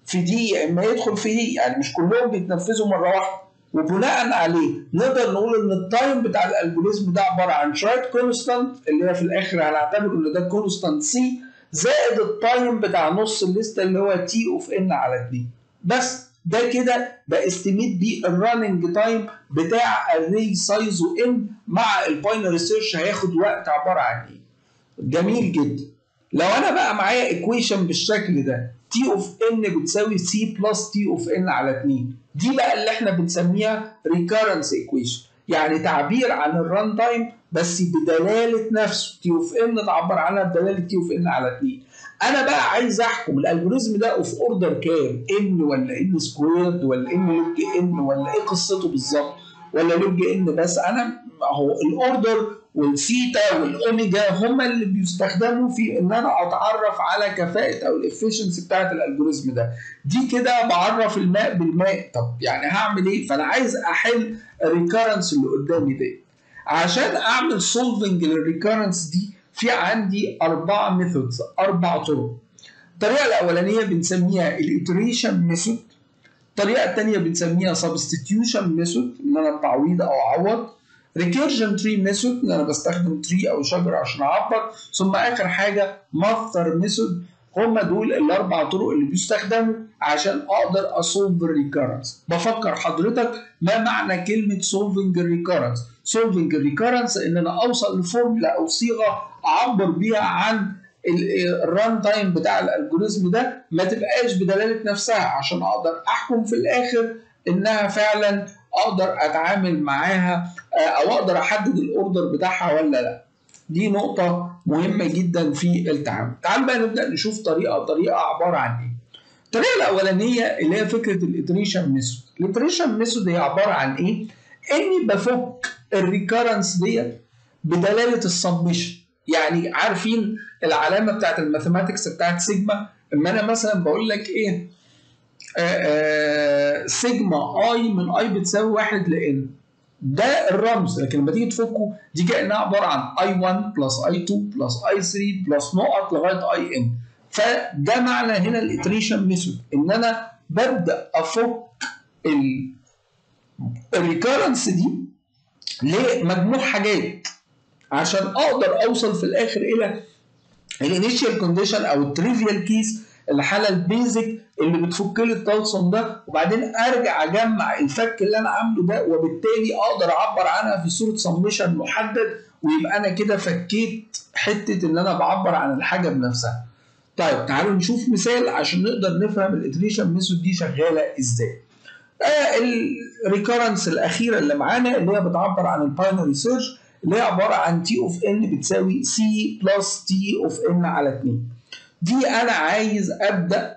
في دي يا اما يدخل في دي يعني مش كلهم بيتنفذوا مره واحده وبناء عليه نقدر نقول ان التايم بتاع الالجوريزم ده عباره عن شويه كونستانت اللي هي في الاخر هنعتبر ان ده كونستانت سي زائد التايم بتاع نص الليسته اللي هو تي اوف ان على 2 بس ده كده باستيميت بيه الرننج تايم بتاع الري سايزه ان مع الباينري سيرش هياخد وقت عباره عن ايه جميل جدا لو انا بقى معايا ايكويشن بالشكل ده تي اوف ان بتساوي سي بلس تي اوف ان على 2 دي بقى اللي احنا بنسميها ريكارنس ايكويشن يعني تعبير عن الران تايم بس بدلاله نفسه تي اوف ان تعبر عنها بدلاله تي اوف ان على 2 انا بقى عايز احكم الالجوريزم ده اوف اوردر كام ان ولا ان سكويرد ولا ان لوج ان ولا ايه قصته بالظبط ولا لوج ان بس انا هو الاوردر والثيتا والاوميجا هما اللي بيستخدموا في ان انا اتعرف على كفاءه او الافشنسي بتاعت الالجوريزم ده دي كده بعرف الماء بالماء طب يعني هعمل ايه فانا عايز احل الريكارنس اللي قدامي ده عشان اعمل سولفنج للريكارنس دي في عندي اربع ميثودز اربع طرق الطريقه الاولانيه بنسميها الاتريشن ميثود الطريقه الثانيه بنسميها سبستيتيوشن ميثود ان انا التعويض او اعوض ريكيرجن تري ميثود ان انا بستخدم تري او شجره عشان اعبر ثم اخر حاجه ماستر ميثود هم دول الاربع طرق اللي بيستخدموا عشان اقدر اسولف الريكارنس بفكر حضرتك ما معنى كلمه سولفنج الريكارنس سولفنج الريكارنس ان انا اوصل لفورمولا او صيغه اعبر بيها عن الران تايم بتاع الالجوريزم ده ما تبقاش بدلاله نفسها عشان اقدر احكم في الاخر انها فعلا اقدر اتعامل معاها او اقدر احدد الاوردر بتاعها ولا لا دي نقطة مهمة جدا في التعامل. تعال بقى نبدأ نشوف طريقة طريقة عبارة عن إيه. الطريقة الأولانية اللي هي فكرة الإتريشن ميثود. الإتريشن ميثود هي عبارة عن إيه؟ إني بفك الريكارنس ديت بدلالة السبمشن. يعني عارفين العلامة بتاعت الماثيماتكس بتاعت سيجما؟ إما أنا مثلا بقول لك إيه؟ آآ آآ سيجما اي من اي بتساوي واحد لان ده الرمز لكن لما تيجي تفكه دي كانها عباره عن اي 1 بلس اي 2 بلس اي 3 بلس نقط لغايه اي ان فده معنى هنا الاتريشن ميثود ان انا ببدا افك الريكارنس دي لمجموع حاجات عشان اقدر اوصل في الاخر الى الانيشال كونديشن او التريفيال كيس الحاله البيزك اللي بتفك لي التلصم ده وبعدين ارجع اجمع الفك اللي انا عامله ده وبالتالي اقدر اعبر عنها في صوره سمشن محدد ويبقى انا كده فكيت حته ان انا بعبر عن الحاجه بنفسها. طيب تعالوا نشوف مثال عشان نقدر نفهم الاتريشن ميثود دي شغاله ازاي. آه الريكورنس الاخيره اللي معانا اللي هي بتعبر عن الباينري سيرش اللي هي عباره عن تي اوف ان بتساوي سي بلس تي اوف ان على 2. دي انا عايز ابدا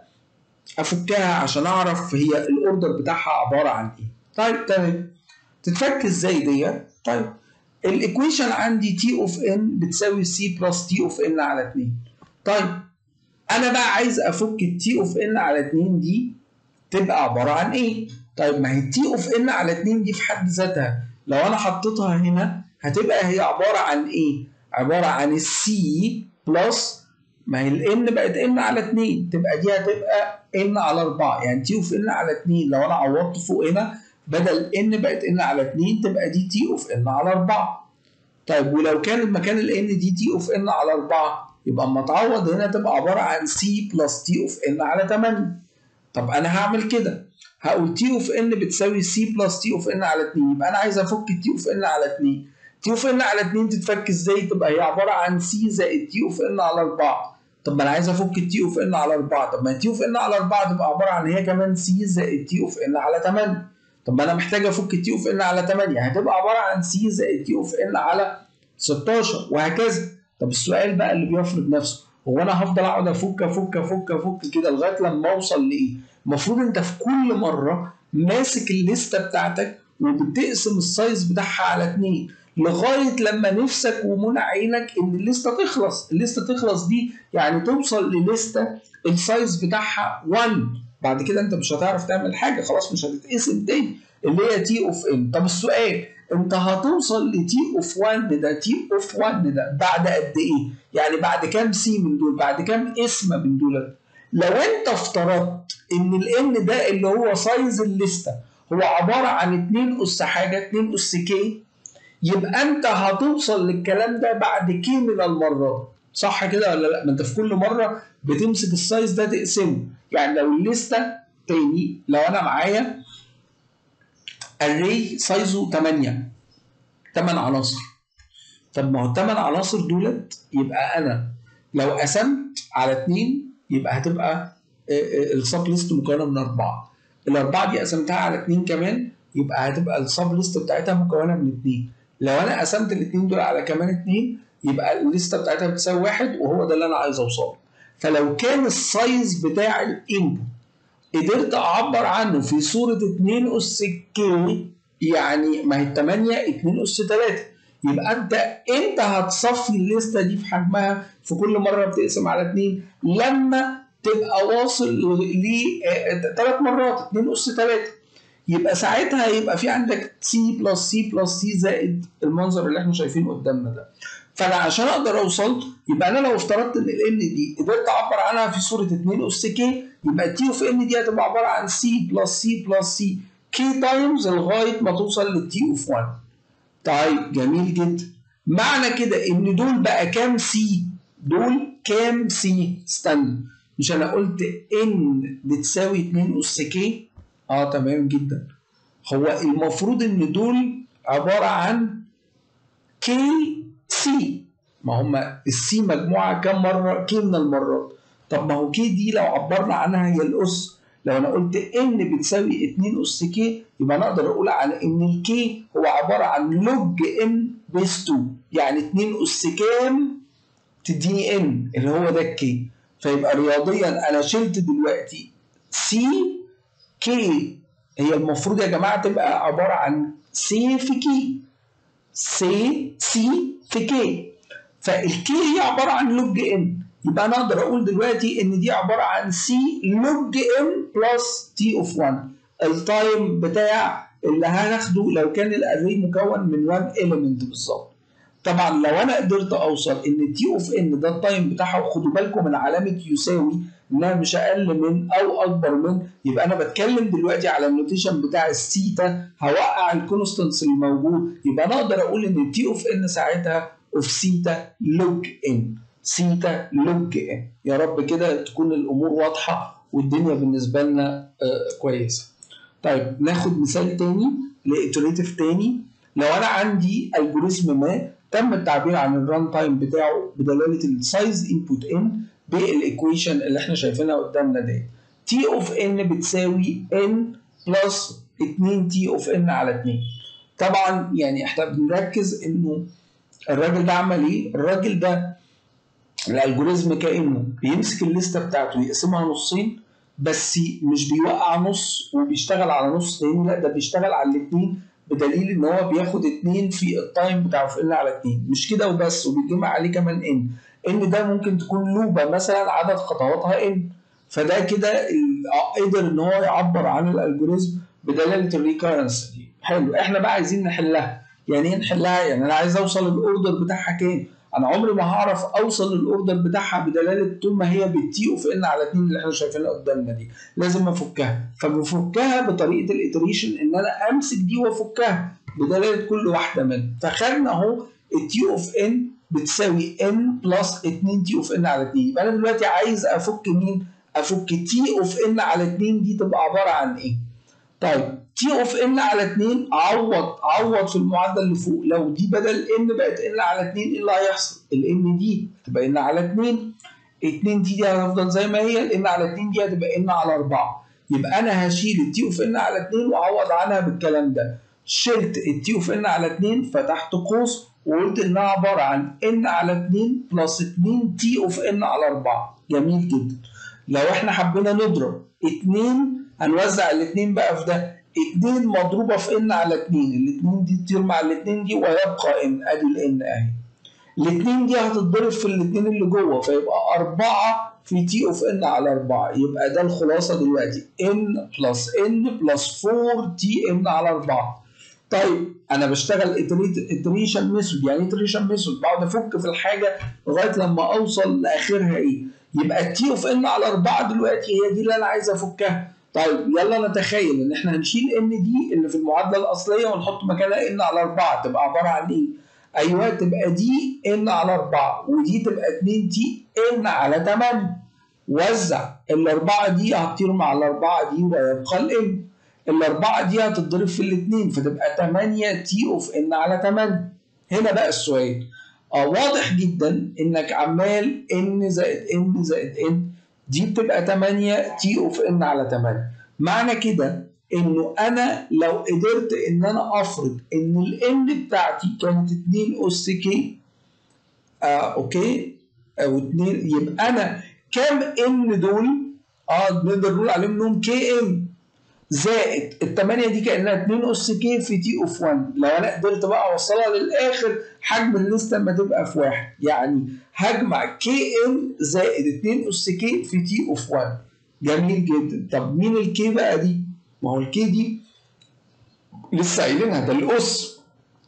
افكها عشان اعرف هي الاوردر بتاعها عباره عن ايه طيب تمام تتفك ازاي دي طيب الايكويشن عندي تي اوف ان بتساوي سي بلس تي اوف ان على 2 طيب انا بقى عايز افك التي اوف ان على 2 دي تبقى عباره عن ايه طيب ما هي التي اوف ان على 2 دي في حد ذاتها لو انا حطيتها هنا هتبقى هي عباره عن ايه عباره عن السي بلس ما هي الان بقت ان على 2 تبقى دي هتبقى ان على 4 يعني تي اوف ان على 2 لو انا عوضت فوق هنا بدل ان بقت ان على 2 تبقى دي تي اوف ان على 4 طيب ولو كان مكان الان دي تي اوف ان على 4 يبقى اما تعوض هنا تبقى عباره عن سي بلس تي اوف ان على 8 طب انا هعمل كده هقول تي اوف ان بتساوي سي بلس تي اوف ان على 2 يبقى انا عايز افك تي اوف ان على 2 تي اوف ان على 2 تتفك ازاي تبقى هي عباره عن سي زائد تي اوف ان على 4 طب ما انا عايز افك التي اوف ان على 4 طب ما التي اوف ان على 4 تبقى عباره عن هي كمان سي زائد تي اوف ان على 8 طب ما انا محتاج افك التي اوف ان على 8 هتبقى عباره عن سي زائد تي اوف ان على 16 وهكذا طب السؤال بقى اللي بيفرض نفسه هو انا هفضل اقعد افك افك افك افك كده لغايه لما اوصل لايه؟ المفروض انت في كل مره ماسك الليسته بتاعتك وبتقسم السايز بتاعها على اتنين لغايه لما نفسك ومنع عينك ان الليسته تخلص، الليسته تخلص دي يعني توصل لليسته السايز بتاعها 1 بعد كده انت مش هتعرف تعمل حاجه خلاص مش هتتقسم تاني اللي هي تي اوف ان، طب السؤال انت هتوصل لتي اوف 1 ده تي اوف 1 ده بعد قد ايه؟ يعني بعد كام سي من دول؟ بعد كام اسم من دول؟ لو انت افترضت ان الان ده اللي هو سايز الليسته هو عباره عن 2 اس حاجه 2 اس كي يبقى انت هتوصل للكلام ده بعد كي من المرات صح كده ولا لا؟ ما انت في كل مره بتمسك السايز ده تقسمه يعني لو الليسته تاني لو انا معايا الري سايزه 8 8 عناصر طب ما هو الثمان عناصر دولت يبقى انا لو قسمت على 2 يبقى هتبقى السب ليست مكونه من اربعه الاربعه دي قسمتها على 2 كمان يبقى هتبقى السب ليست بتاعتها مكونه من 2 لو انا قسمت الاثنين دول على كمان 2 يبقى الليسته بتاعتها بتساوي واحد وهو ده اللي انا عايز اوصله فلو كان السايز بتاع الانبوت قدرت اعبر عنه في صوره 2 اس كي يعني ما هي 8 2 اس 3 يبقى انت انت هتصفي الليسته دي في حجمها في كل مره بتقسم على 2 لما تبقى واصل ل ثلاث مرات 2 اس 3 يبقى ساعتها يبقى في عندك سي بلس سي بلس سي زائد المنظر اللي احنا شايفينه قدامنا ده فانا عشان اقدر اوصل يبقى انا لو افترضت ان الان دي قدرت اعبر عنها في صوره 2 اس كي يبقى تي اوف ان دي هتبقى عباره عن سي بلس سي بلس سي كي تايمز لغايه ما توصل للتي اوف 1 طيب جميل جدا معنى كده ان دول بقى كام سي دول كام سي استنى مش انا قلت ان بتساوي 2 اس كي اه تمام جدا هو المفروض ان دول عباره عن كي سي ما هم السي مجموعه كام مره كي من المرات طب ما هو كي دي لو عبرنا عنها هي الاس لو انا قلت ان بتساوي 2 اس كي يبقى انا اقدر اقول على ان الكي هو عباره عن لوج ان بيس 2 يعني 2 اس كام تديني ان اللي هو ده الكي فيبقى رياضيا انا شلت دلوقتي سي كي هي المفروض يا جماعه تبقى عباره عن سي في كي سي سي في كي فالكي هي عباره عن لوج ان يبقى انا اقدر اقول دلوقتي ان دي عباره عن سي لوج ان بلس تي اوف 1 التايم بتاع اللي هناخده لو كان الاري مكون من 1 اليمنت بالظبط طبعا لو انا قدرت اوصل ان تي اوف ان ده التايم بتاعها وخدوا بالكم من علامه يساوي انها مش اقل من او اكبر من يبقى انا بتكلم دلوقتي على النوتيشن بتاع السيتا هوقع الكونستنس اللي موجود يبقى انا اقدر اقول ان تي اوف ان ساعتها اوف سيتا لوج ان سيتا لوج ان يا رب كده تكون الامور واضحه والدنيا بالنسبه لنا آه كويسه طيب ناخد مثال تاني لاتريتيف تاني لو انا عندي الجوريزم ما تم التعبير عن الران تايم بتاعه بدلاله السايز انبوت ان بالايكويشن اللي احنا شايفينها قدامنا دي تي اوف ان بتساوي ان بلس 2 تي اوف ان على 2 طبعا يعني احنا بنركز انه الراجل ده عمل ايه؟ الراجل ده الالجوريزم كانه بيمسك الليسته بتاعته يقسمها نصين بس مش بيوقع نص وبيشتغل على نص تاني لا ده بيشتغل على الاثنين بدليل ان هو بياخد اتنين في التايم بتاعه في ان على اتنين مش كده وبس وبيتجمع عليه كمان ان ان ده ممكن تكون لوبه مثلا عدد خطواتها ان فده كده قدر ان هو يعبر عن الالجوريزم بدلاله الريكارنس دي حلو احنا بقى عايزين نحلها يعني ايه نحلها يعني انا عايز اوصل الاوردر بتاعها كام انا عمري ما هعرف اوصل للاوردر بتاعها بدلاله طول ما هي بالتي اوف ان على 2 اللي احنا شايفينها قدامنا دي لازم افكها فبفكها بطريقه الاتريشن ان انا امسك دي وافكها بدلاله كل واحده منهم فخدنا اهو التي اوف ان بتساوي ان بلس 2 تي اوف ان على 2 يبقى انا دلوقتي عايز افك مين؟ افك تي اوف ان على 2 دي تبقى عباره عن ايه؟ طيب تي اوف ان على 2 عوض عوض في المعادله اللي فوق لو دي بدل ان بقت ان على 2 ايه اللي هيحصل؟ الان دي تبقى ان على 2 2 دي دي هتفضل زي ما هي الان على 2 دي هتبقى ان على 4 يبقى انا هشيل التي اوف ان على 2 واعوض عنها بالكلام ده شلت التي اوف ان على 2 فتحت قوس وقلت انها عباره عن ان على 2 بلس 2 تي اوف ان على 4 جميل جدا لو احنا حبينا نضرب 2 هنوزع الاثنين بقى في ده 2 مضروبه في ان على 2 الاثنين دي تطير مع الاثنين دي ويبقى ان ادي الان اهي الاثنين دي هتتضرب في الاثنين اللي جوه فيبقى 4 في تي اوف ان على 4 يبقى ده الخلاصه دلوقتي ان بلس ان بلس 4 تي ان على 4 طيب انا بشتغل اتريشن ميثود يعني اتريشن ميثود بقعد افك في الحاجه لغايه لما اوصل لاخرها ايه يبقى التي اوف ان على 4 دلوقتي هي دي اللي انا عايز افكها طيب يلا نتخيل ان احنا هنشيل ان دي اللي في المعادله الاصليه ونحط مكانها ان على 4 تبقى عباره عن ايه؟ ايوه تبقى دي ان على 4 ودي تبقى 2 تي ان على 8 وزع الاربعه دي هتطير مع الاربعه دي ويبقى الان الاربعه دي هتتضرب في الاثنين فتبقى 8 تي اوف ان على 8 هنا بقى السؤال اه واضح جدا انك عمال ان زائد ان زائد ان دي بتبقى 8 تي اوف ان على 8 معنى كده انه انا لو قدرت ان انا افرض ان الان بتاعتي كانت 2 اس كي آه اوكي او 2 يبقى انا كام ان دول اه نقدر نقول عليهم انهم كي ان زائد الثمانية دي كأنها 2 أس كي في تي أوف 1 لو أنا قدرت بقى أوصلها للآخر حجم الليستة لما تبقى في واحد يعني هجمع كي إن زائد 2 أس كي في تي أوف 1 جميل جدا طب مين الكي بقى دي؟ ما هو الكي دي لسه قايلينها ده الأس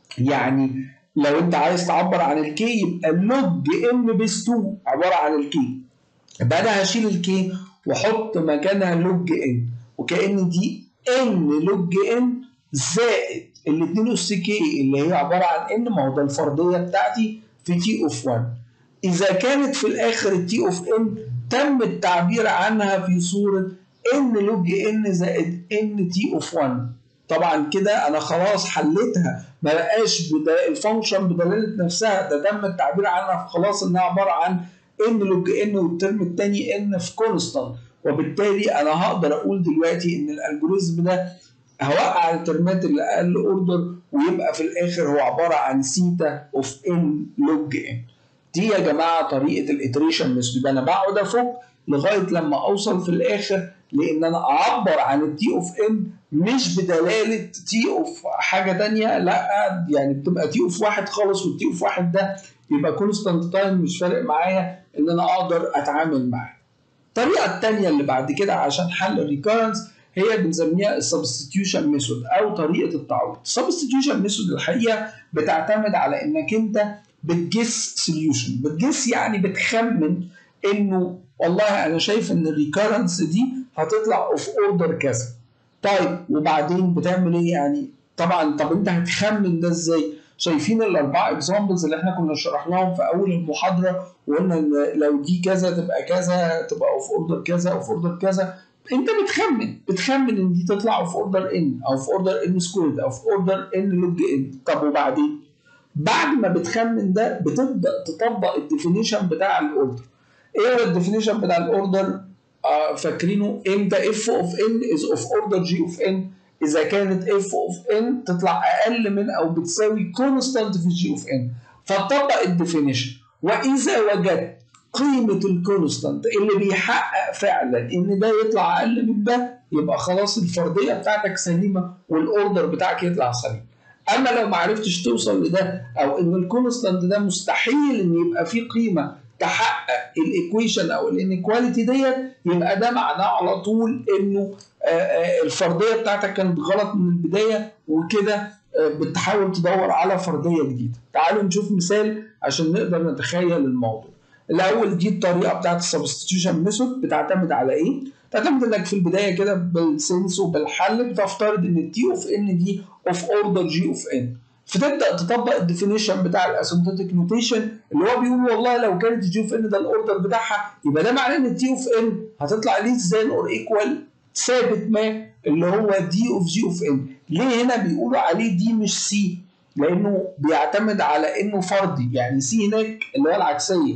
يعني لو أنت عايز تعبر عن الكي يبقى اللوج إن بيس 2 عبارة عن الكي يبقى أنا هشيل الكي وأحط مكانها لوج إن وكأن دي ان لوج ان زائد ال 2 اس كي اللي هي عباره عن ان ما هو ده الفرضيه بتاعتي في تي اوف 1 اذا كانت في الاخر التي اوف ان تم التعبير عنها في صوره ان لوج ان زائد ان تي اوف 1 طبعا كده انا خلاص حليتها ما بقاش الفانكشن بدلاله نفسها ده تم التعبير عنها خلاص انها عباره عن ان لوج ان والترم الثاني ان في كونستانت وبالتالي انا هقدر اقول دلوقتي ان الالجوريزم ده هوقع الترمات اللي اقل اوردر ويبقى في الاخر هو عباره عن سيتا اوف ان لوج ان دي يا جماعه طريقه الاتريشن ميثود انا بقعد افك لغايه لما اوصل في الاخر لان انا اعبر عن التي اوف ان مش بدلاله تي اوف حاجه تانية لا يعني بتبقى تي اوف واحد خالص والتي اوف واحد ده يبقى كونستانت تايم مش فارق معايا ان انا اقدر اتعامل معاه الطريقه الثانيه اللي بعد كده عشان حل الريكارنس هي بنسميها السبستيوشن ميثود او طريقه التعويض السبستيوشن ميثود الحقيقه بتعتمد على انك انت بتجس سوليوشن بتجس يعني بتخمن انه والله انا شايف ان الريكارنس دي هتطلع اوف اوردر كذا طيب وبعدين بتعمل ايه يعني طبعا طب انت هتخمن ده ازاي شايفين الاربع اكزامبلز اللي احنا كنا شرحناهم في اول المحاضره وقلنا ان لو دي كذا تبقى كذا تبقى اوف اوردر كذا اوف اوردر كذا انت بتخمن بتخمن ان دي تطلع اوف اوردر ان او في اوردر ان سكويرد او في اوردر ان لوج ان طب وبعدين بعد ما بتخمن ده بتبدا تطبق الديفينيشن بتاع الاوردر ايه هو الديفينيشن بتاع الاوردر آه فاكرينه امتى اف اوف ان از اوف اوردر جي اوف ان اذا كانت اف اوف ان تطلع اقل من او بتساوي كونستانت في جي اوف ان فتطبق الديفينيشن واذا وجدت قيمه الكونستانت اللي بيحقق فعلا ان ده يطلع اقل من ده يبقى خلاص الفرضيه بتاعتك سليمه والاوردر بتاعك يطلع سليم اما لو ما عرفتش توصل لده او ان الكونستانت ده مستحيل ان يبقى فيه قيمه تحقق الايكويشن او الانيكواليتي ديت يبقى ده معناه على طول انه الفرضيه بتاعتك كانت غلط من البدايه وكده بتحاول تدور على فرضيه جديده. تعالوا نشوف مثال عشان نقدر نتخيل الموضوع. الاول دي الطريقه بتاعت السبستيوشن ميثود بتعتمد على ايه؟ بتعتمد انك في البدايه كده بالسنس وبالحل بتفترض ان التي اوف ان دي اوف اوردر جي اوف ان. فتبدا تطبق الديفينيشن بتاع الاسيمتوتيك نوتيشن اللي هو بيقول والله لو كانت الجي اوف ان ده الاوردر بتاعها يبقى ده معناه ان التي اوف ان هتطلع ليس ذان اور ايكوال ثابت ما اللي هو دي اوف جي اوف ان ليه هنا بيقولوا عليه دي مش سي لانه بيعتمد على انه فردي يعني سي هناك اللي هو العكسيه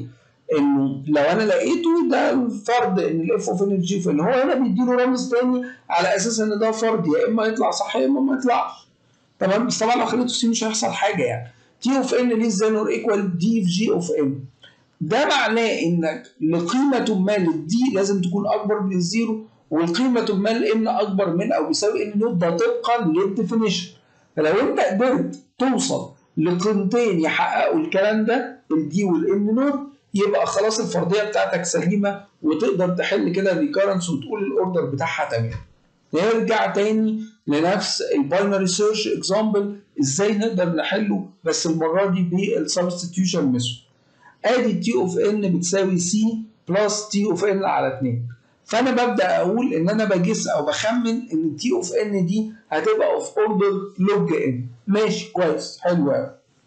انه لو انا لقيته ده فرض ان الاف اوف ان جي اوف ان هو هنا بيديله رمز تاني على اساس ان ده فرض يا اما يطلع صح يا اما ما يطلعش تمام بس طبعا لو خليته سي مش هيحصل حاجه يعني تي اوف ان ليس ذان اور ايكوال دي في جي اوف ان ده معناه انك لقيمه ما للدي لازم تكون اكبر من الزيرو والقيمه ما لان اكبر من او بيساوي ان نوت ده طبقا للديفينيشن فلو انت قدرت توصل لقيمتين يحققوا الكلام ده الدي والان نوت يبقى خلاص الفرضيه بتاعتك سليمه وتقدر تحل كده الريكارنس وتقول الاوردر بتاعها تمام نرجع تاني لنفس الباينري سيرش اكزامبل ازاي نقدر نحله بس المره دي بالسبستيوشن ميثود ادي تي اوف ان بتساوي سي بلس تي اوف ان على 2 فانا ببدا اقول ان انا بجس او بخمن ان تي اوف ان دي هتبقى اوف اوردر لوج ان ماشي كويس حلو قوي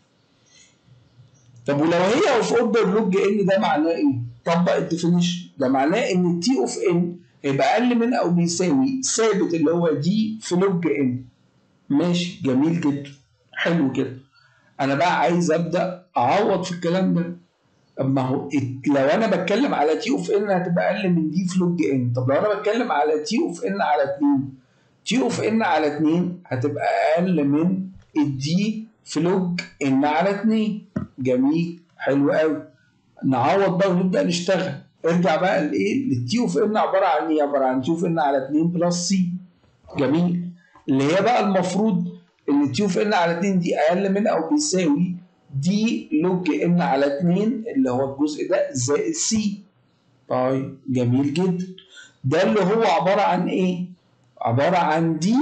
طب ولو هي اوف اوردر لوج ان ده معناه ايه؟ طبق الديفينيشن ده معناه ان تي اوف ان هيبقى اقل من او بيساوي ثابت اللي هو دي في لوج ان ماشي جميل جدا حلو كده انا بقى عايز ابدا اعوض في الكلام ده طب ما هو لو انا بتكلم على تي اوف ان هتبقى اقل من دي في لوج ان طب لو انا بتكلم على تي اوف ان على 2 تي اوف ان على 2 هتبقى اقل من الدي في لوج ان على 2 جميل حلو قوي نعوض بقى ونبدا نشتغل ارجع بقى لايه للتي اوف ان عباره عن ايه عباره عن تي اوف ان على 2 بلس سي جميل اللي هي بقى المفروض ان تي اوف ان على 2 دي اقل من او بيساوي دي لوج ان على 2 اللي هو الجزء ده زائد سي طيب جميل جدا ده اللي هو عباره عن ايه عباره عن دي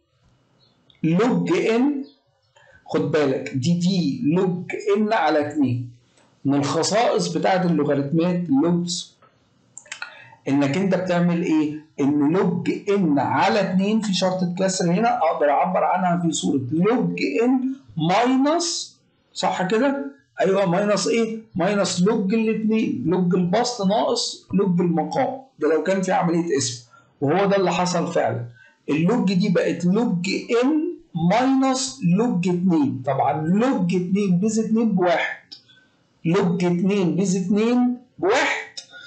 لوج ان خد بالك دي دي لوج ان على 2 من الخصائص بتاعت اللوغاريتمات اللوجز انك انت بتعمل ايه؟ ان لوج ان على 2 في شرطة كسر هنا اقدر اعبر عنها في صورة لوج ان ماينس صح كده؟ ايوه ماينس ايه؟ ماينس لوج الاثنين لوج البسط ناقص لوج المقام ده لو كان في عملية اسم وهو ده اللي حصل فعلا اللوج دي بقت لوج ان ماينس لوج 2 طبعا لوج 2 بيز 2 بواحد لوج 2 بيز 2 بواحد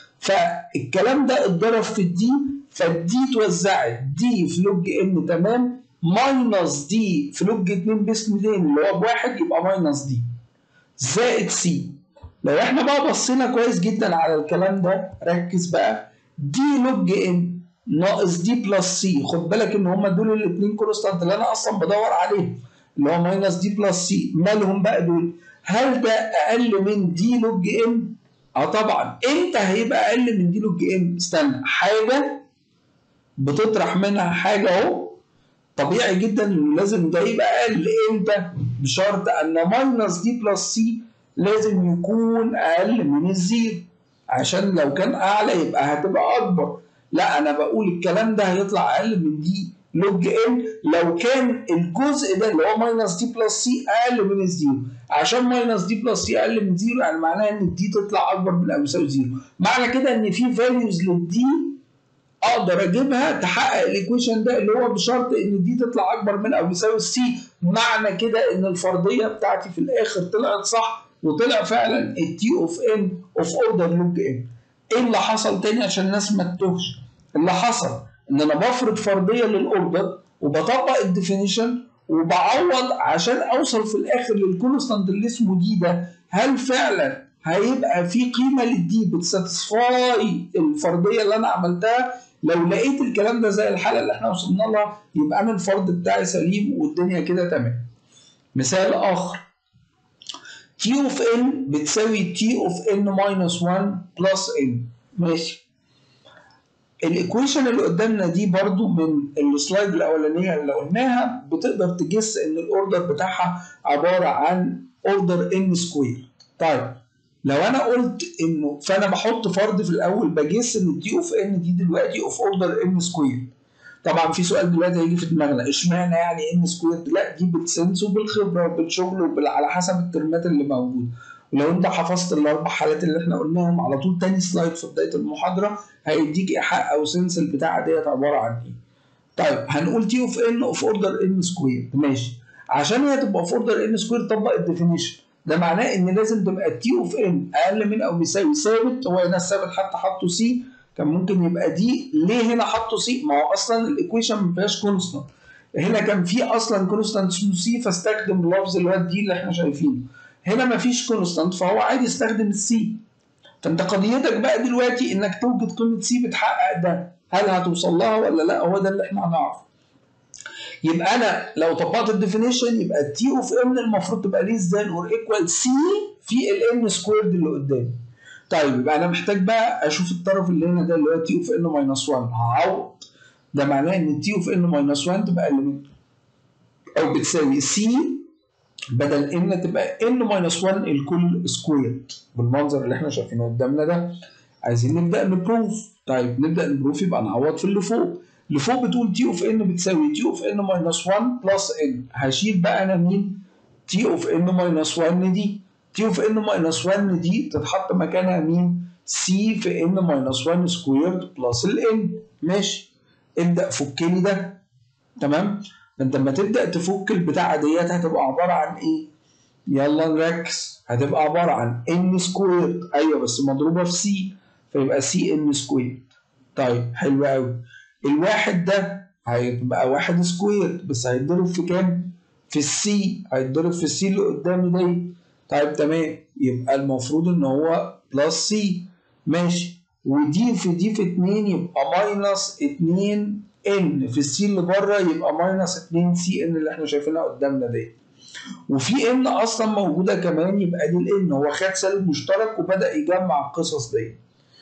فالكلام ده اتضرب في الدي فالدي اتوزعت دي في لوج ان تمام ماينس دي في لوج 2 بيز 200 اللي هو بواحد يبقى ماينس دي زائد سي لو احنا بقى بصينا كويس جدا على الكلام ده ركز بقى دي لوج ان ناقص دي بلس سي خد بالك ان هما دول الاثنين كونستانت اللي انا اصلا بدور عليهم اللي هو ماينس دي بلس سي مالهم بقى دول هل ده اقل من دي لوج ان اه طبعا امتى هيبقى اقل من دي لوج ان استنى حاجه بتطرح منها حاجه اهو طبيعي جدا ان لازم ده يبقى اقل امتى بشرط ان ماينس دي بلس سي لازم يكون اقل من الزيرو عشان لو كان اعلى يبقى هتبقى اكبر لا انا بقول الكلام ده هيطلع اقل من دي لوج ان لو كان الجزء ده اللي هو ماينس دي بلس سي اقل من الزيرو عشان ماينس دي بلس سي اقل من زيرو يعني معناها ان الدي تطلع اكبر من او يساوي زيرو معنى كده ان في فاليوز للدي اقدر اجيبها تحقق الايكويشن ده اللي هو بشرط ان دي تطلع اكبر من او يساوي السي معنى كده ان الفرضيه بتاعتي في الاخر طلعت صح وطلع فعلا التي اوف ان اوف اوردر لوج ان ايه اللي حصل تاني عشان الناس ما تتوهش اللي حصل ان انا بفرض فرضيه للاوردر وبطبق الديفينيشن وبعوض عشان اوصل في الاخر للكونستانت اللي اسمه دي ده هل فعلا هيبقى في قيمه للدي بتساتسفاي الفرضيه اللي انا عملتها لو لقيت الكلام ده زي الحاله اللي احنا وصلنا لها يبقى انا الفرض بتاعي سليم والدنيا كده تمام مثال اخر تي اوف ان بتساوي تي اوف ان ماينس 1 بلس ان ماشي الايكويشن اللي قدامنا دي برضو من السلايد الاولانيه اللي قلناها بتقدر تجس ان الاوردر بتاعها عباره عن اوردر ان سكوير طيب لو انا قلت انه فانا بحط فرض في الاول بجس ان التي اوف ان دي دلوقتي اوف اوردر ان سكوير طبعا في سؤال دلوقتي هيجي في دماغنا اشمعنى يعني ان سكوير لا دي بالسنس وبالخبره وبالشغل وعلى حسب الترمات اللي موجوده ولو انت حفظت الاربع حالات اللي احنا قلناهم على طول تاني سلايد في بدايه المحاضره هيديك ايحاء او سنس البتاعه ديت عباره عن ايه. طيب هنقول تي اوف ان اوف اوردر ان سكوير ماشي عشان هي تبقى اوف اوردر ان سكوير طبق الديفينيشن ده معناه ان لازم تبقى التي اوف ان اقل من او بيساوي ثابت هو هنا الثابت حتى حطه سي كان ممكن يبقى دي ليه هنا حطه سي ما هو اصلا الايكويشن ما فيهاش كونستانت هنا كان في اصلا كونستانت اسمه سي فاستخدم لفظ اللي هو الدي اللي احنا شايفينه هنا مفيش كونستانت فهو عادي يستخدم السي فانت قضيتك بقى دلوقتي انك توجد قيمه سي بتحقق ده هل هتوصل لها ولا لا هو ده اللي احنا هنعرفه يبقى انا لو طبقت الديفينيشن يبقى التي اوف ان المفروض تبقى ليس ذان اور ايكوال سي في الان سكويرد اللي قدامي طيب يبقى انا محتاج بقى اشوف الطرف اللي هنا ده اللي هو تي اوف ان ماينس 1 هعوض ده معناه ان التي اوف ان ماينس 1 تبقى اقل من او بتساوي سي بدل ان تبقى ان ماينس 1 الكل سكويرد بالمنظر اللي احنا شايفينه قدامنا ده عايزين نبدا نبروف طيب نبدا نبروف يبقى نعوض في اللي فوق اللي فوق بتقول تي اوف ان بتساوي تي اوف ان ماينس 1 بلس ان هشيل بقى انا مين تي اوف ان ماينس 1 دي تي اوف ان ماينس 1 دي تتحط مكانها مين سي في ان ماينس 1 سكويرد بلس الان ماشي ابدا فك لي ده تمام انت لما تبدا تفك البتاعه ديت هتبقى عباره عن ايه يلا نركز هتبقى عباره عن ان سكويرد ايوه بس مضروبه في سي فيبقى سي ان سكويرد طيب حلو قوي الواحد ده هيبقى واحد سكويرد بس هيتضرب في كام في السي هيتضرب في السي اللي قدامي دي طيب تمام يبقى المفروض ان هو بلس سي ماشي ودي في دي في 2 يبقى ماينس 2 ان في السي اللي بره يبقى ماينس 2 سي ان اللي احنا شايفينها قدامنا دي وفي ان اصلا موجوده كمان يبقى دي الان هو خد سالب مشترك وبدا يجمع القصص دي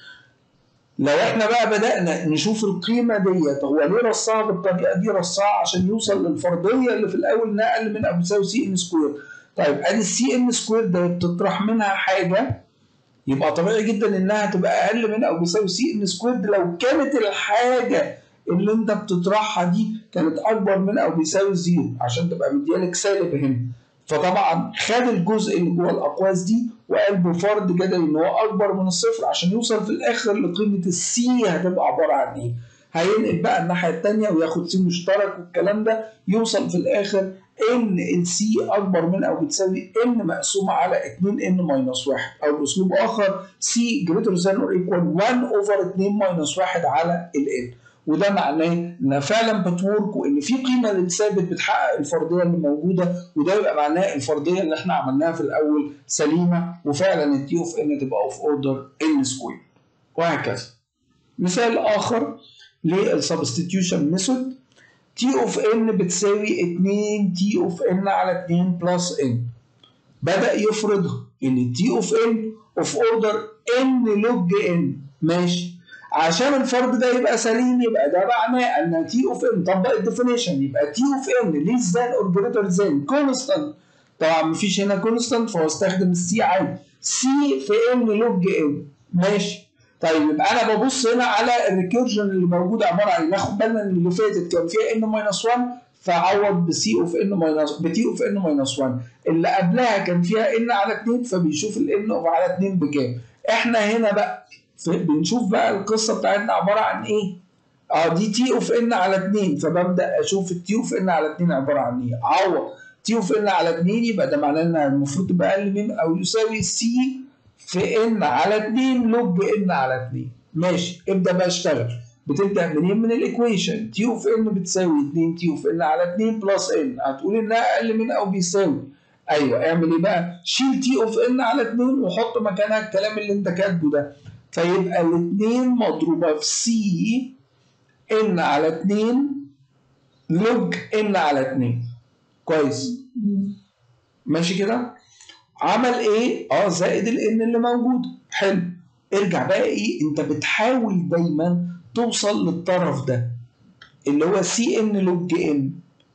لو احنا بقى بدانا نشوف القيمه ديت هو ليه رصها بالطريقه دي رصها عشان يوصل للفرضيه اللي في الاول انها اقل من او بتساوي سي ان سكوير طيب ادي السي ان سكوير ده بتطرح منها حاجه يبقى طبيعي جدا انها تبقى اقل من او بيساوي سي ان سكويرد لو كانت الحاجه اللي انت بتطرحها دي كانت اكبر من او بيساوي زيرو عشان تبقى مديالك سالب هنا فطبعا خد الجزء اللي جوه الاقواس دي وقال بفرض جدلي ان هو اكبر من الصفر عشان يوصل في الاخر لقيمه السي هتبقى عباره عن ايه؟ هينقل بقى الناحيه الثانيه وياخد سي مشترك والكلام ده يوصل في الاخر ان السي اكبر من او بتساوي ان مقسومه على 2 ان ماينس 1 او باسلوب اخر سي جريتر ذان اور ايكوال 1 اوفر 2 ماينس 1 على الان وده معناه انها فعلا بتورك وان في قيمه للثابت بتحقق الفرضيه اللي موجوده وده يبقى معناه الفرضيه اللي احنا عملناها في الاول سليمه وفعلا التي اوف ان تبقى اوف اوردر ان سكوير وهكذا مثال اخر للسبستيتيوشن ميثود تي اوف ان بتساوي 2 تي اوف ان على 2 بلس ان بدا يفرضها ان تي اوف ان اوف اوردر ان لوج ان ماشي عشان الفرض ده يبقى سليم يبقى ده معناه ان تي اوف ان طبق الديفينيشن يبقى تي اوف ان ليس ذان اور جريتر ذان كونستانت طبعا مفيش هنا كونستانت فهو استخدم السي عادي سي في ان لوج ان ماشي طيب يبقى انا ببص هنا على الريكيرجن اللي موجود عباره عن ناخد بالنا ان اللي فاتت كان فيها ان ماينس 1 فعوض بسي اوف ان ماينس بتي اوف ان ماينس 1 اللي قبلها كان فيها ان على 2 فبيشوف الان اوف على 2 بكام احنا هنا بقى بنشوف بقى القصه بتاعتنا عباره عن ايه اه دي تي اوف ان على 2 فببدا اشوف التي اوف ان على 2 عباره عن ايه عوض تي اوف ان على 2 يبقى ده معناه ان المفروض تبقى اقل من او يساوي سي في ان على 2 لوج ان على 2 ماشي ابدا بقى اشتغل بتبدا منين من الايكويشن تي اوف ان بتساوي 2 تي اوف ان على 2 بلس ان هتقول انها اقل من او بيساوي ايوه اعمل ايه بقى شيل تي اوف ان على 2 وحط مكانها الكلام اللي انت كاتبه ده فيبقى الاثنين مضروبه في سي ان على 2 لوج ان على 2 كويس ماشي كده عمل ايه اه زائد الان اللي موجود حلو ارجع بقى ايه انت بتحاول دايما توصل للطرف ده اللي هو سي ان لوج ان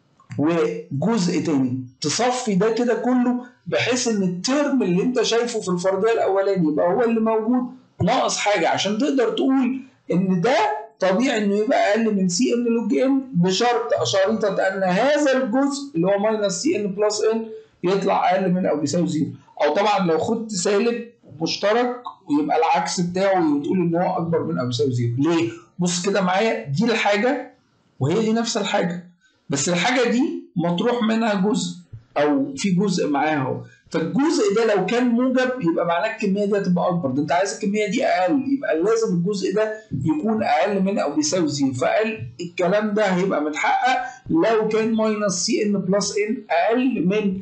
وجزء تاني تصفي ده كده كله بحيث ان الترم اللي انت شايفه في الفرضيه الاولاني يبقى هو اللي موجود ناقص حاجه عشان تقدر تقول ان ده طبيعي انه يبقى اقل من سي ان لوج ان بشرط شريطه ان هذا الجزء اللي هو ماينس سي ان بلس ان يطلع اقل من او بيساوي زيرو او طبعا لو خدت سالب مشترك ويبقى العكس بتاعه وتقول ان هو اكبر من او بيساوي زيرو ليه بص كده معايا دي الحاجه وهي دي نفس الحاجه بس الحاجه دي مطروح منها جزء او في جزء معاها اهو فالجزء ده لو كان موجب يبقى معناه الكميه دي هتبقى اكبر ده انت عايز الكميه دي اقل يبقى لازم الجزء ده يكون اقل من او بيساوي زيرو فقال الكلام ده هيبقى متحقق لو كان ماينس سي ان بلس ان اقل من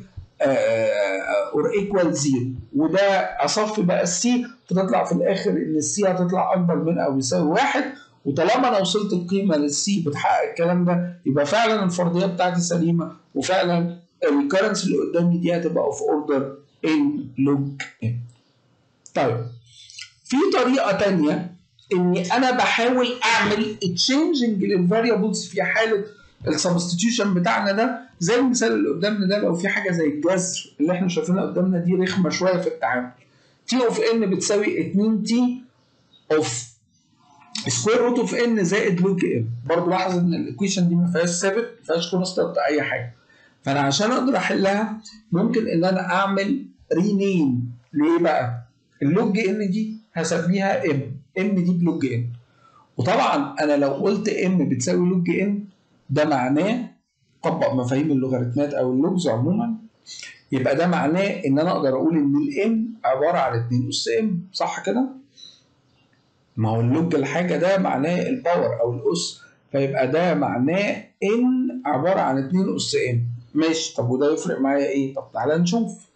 اور ايكوال زيرو وده اصفي بقى السي فتطلع في الاخر ان السي هتطلع اكبر من او يساوي واحد وطالما انا وصلت القيمه للسي بتحقق الكلام ده يبقى فعلا الفرضيه بتاعتي سليمه وفعلا الكرنس اللي قدامي دي هتبقى اوف اوردر ان لوج ان. طيب في طريقه ثانيه اني انا بحاول اعمل تشينجنج للفاريبلز في حاله السبستيتيوشن بتاعنا ده زي المثال اللي قدامنا ده لو في حاجه زي الجذر اللي احنا شايفينها قدامنا دي رخمه شويه في التعامل تي اوف ان بتساوي 2 تي اوف سكوير روت اوف ان زائد لوج ان برضه لاحظ ان الايكويشن دي ما فيهاش ثابت ما فيهاش كونستانت اي حاجه فانا عشان اقدر احلها ممكن ان انا اعمل رينيم ليه بقى؟ اللوج ان دي هسميها ام ام دي بلوج ان وطبعا انا لو قلت ام بتساوي لوج ان ده معناه طبق مفاهيم اللوغاريتمات او اللوجز عموما يبقى ده معناه ان انا اقدر اقول ان الام عباره عن 2 اس ام صح كده؟ ما هو اللوج الحاجه ده معناه الباور او الاس فيبقى ده معناه ان عباره عن 2 اس ام ماشي طب وده يفرق معايا ايه؟ طب تعالى نشوف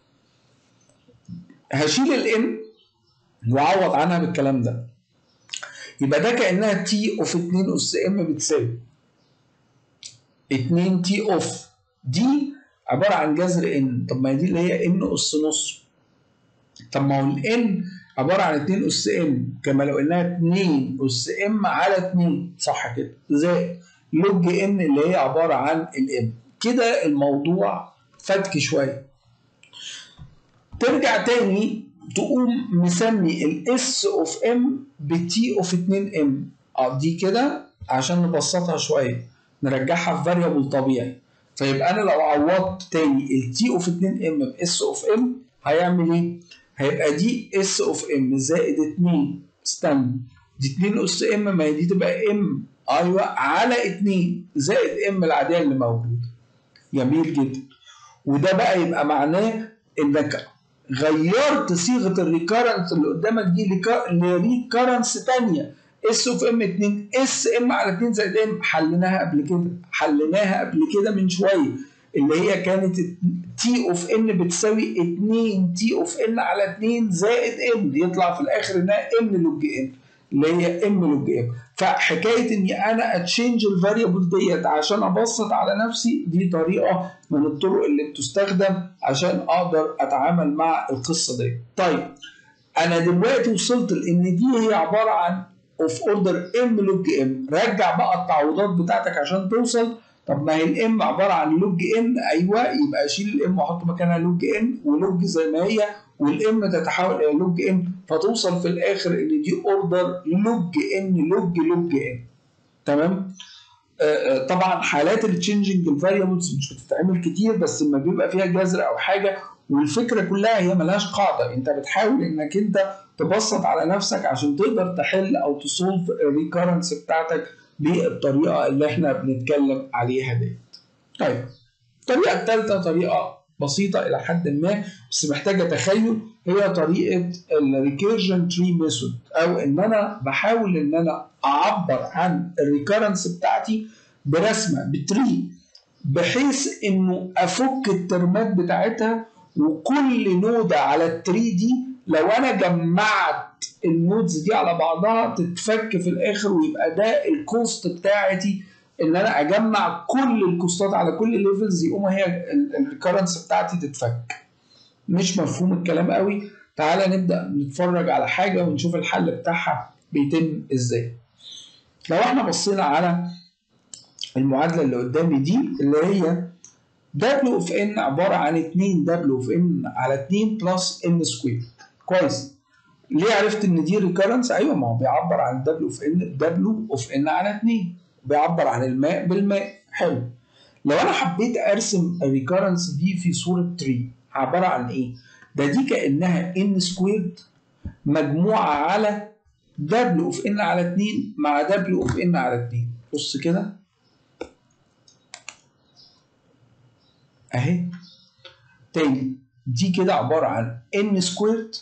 هشيل الان واعوض عنها بالكلام ده يبقى ده كانها تي اوف 2 اس ام بتساوي 2 تي اوف دي عباره عن جذر ان طب ما هي دي اللي هي ان اس نص طب ما هو الان عباره عن 2 اس ام كما لو انها 2 اس ام على 2 صح كده زائد لوج ان اللي هي عباره عن الام كده الموضوع فتك شويه ترجع تاني تقوم مسمي الاس اوف ام بتي اوف 2 ام اه دي كده عشان نبسطها شويه نرجعها في فاريبل طبيعي فيبقى انا لو عوضت تاني التي اوف 2 ام باس اوف ام هيعمل ايه؟ هيبقى دي اس اوف ام زائد 2 استنى دي 2 اس ام ما هي دي تبقى ام ايوه على 2 زائد ام العاديه اللي موجوده جميل جدا وده بقى يبقى معناه انك غيرت صيغه الريكارنس اللي قدامك دي لريكارنس ثانيه اس اوف ام 2 اس ام على 2 زائد ام حليناها قبل كده حليناها قبل كده من شويه اللي هي كانت تي اوف ان بتساوي 2 تي اوف ان على 2 زائد ام يطلع في الاخر انها ام لوج ان اللي هي ام لوج ام فحكايه اني انا اتشينج الفاريبل ديت عشان ابسط على نفسي دي طريقه من الطرق اللي بتستخدم عشان اقدر اتعامل مع القصه دي. طيب انا دلوقتي وصلت لان دي هي عباره عن اوف اوردر ام لوج ام رجع بقى التعويضات بتاعتك عشان توصل طب ما هي الام عباره عن لوج ان ايوه يبقى اشيل الام واحط مكانها لوج ان ولوج زي ما هي والام تتحول الى لوج ان فتوصل في الاخر ان دي اوردر لوج ان لوج لوج ان تمام آه طبعا حالات التشينجنج الفاريبلز مش بتتعمل كتير بس لما بيبقى فيها جذر او حاجه والفكره كلها هي ملهاش قاعده انت بتحاول انك انت تبسط على نفسك عشان تقدر تحل او تسولف الريكارنس بتاعتك بالطريقه اللي احنا بنتكلم عليها ديت. طيب الطريقه الثالثه طريقه بسيطه الى حد ما بس محتاجه تخيل هي طريقه الريكيرجن تري ميثود او ان انا بحاول ان انا اعبر عن الريكارنس بتاعتي برسمه بتري بحيث انه افك الترمات بتاعتها وكل نوده على التري دي لو انا جمعت النودز دي على بعضها تتفك في الاخر ويبقى ده الكوست بتاعتي ان انا اجمع كل الكوستات على كل ليفلز يقوم هي الريكرنس بتاعتي تتفك مش مفهوم الكلام قوي تعالى نبدا نتفرج على حاجه ونشوف الحل بتاعها بيتم ازاي لو احنا بصينا على المعادله اللي قدامي دي اللي هي W اوف n عباره عن 2 W اوف n على 2 بلس n سكوير كويس ليه عرفت ان دي ريكرنس ايوه ما هو بيعبر عن W اوف n W اوف n على 2 بيعبر عن الماء بالماء حلو لو انا حبيت ارسم الريكرنس دي في صوره تري عباره عن ايه ده دي كانها n سكويرد مجموعه على W اوف n على 2 مع W اوف n على 2 بص كده اهي تاني دي كده عباره عن n سكويرد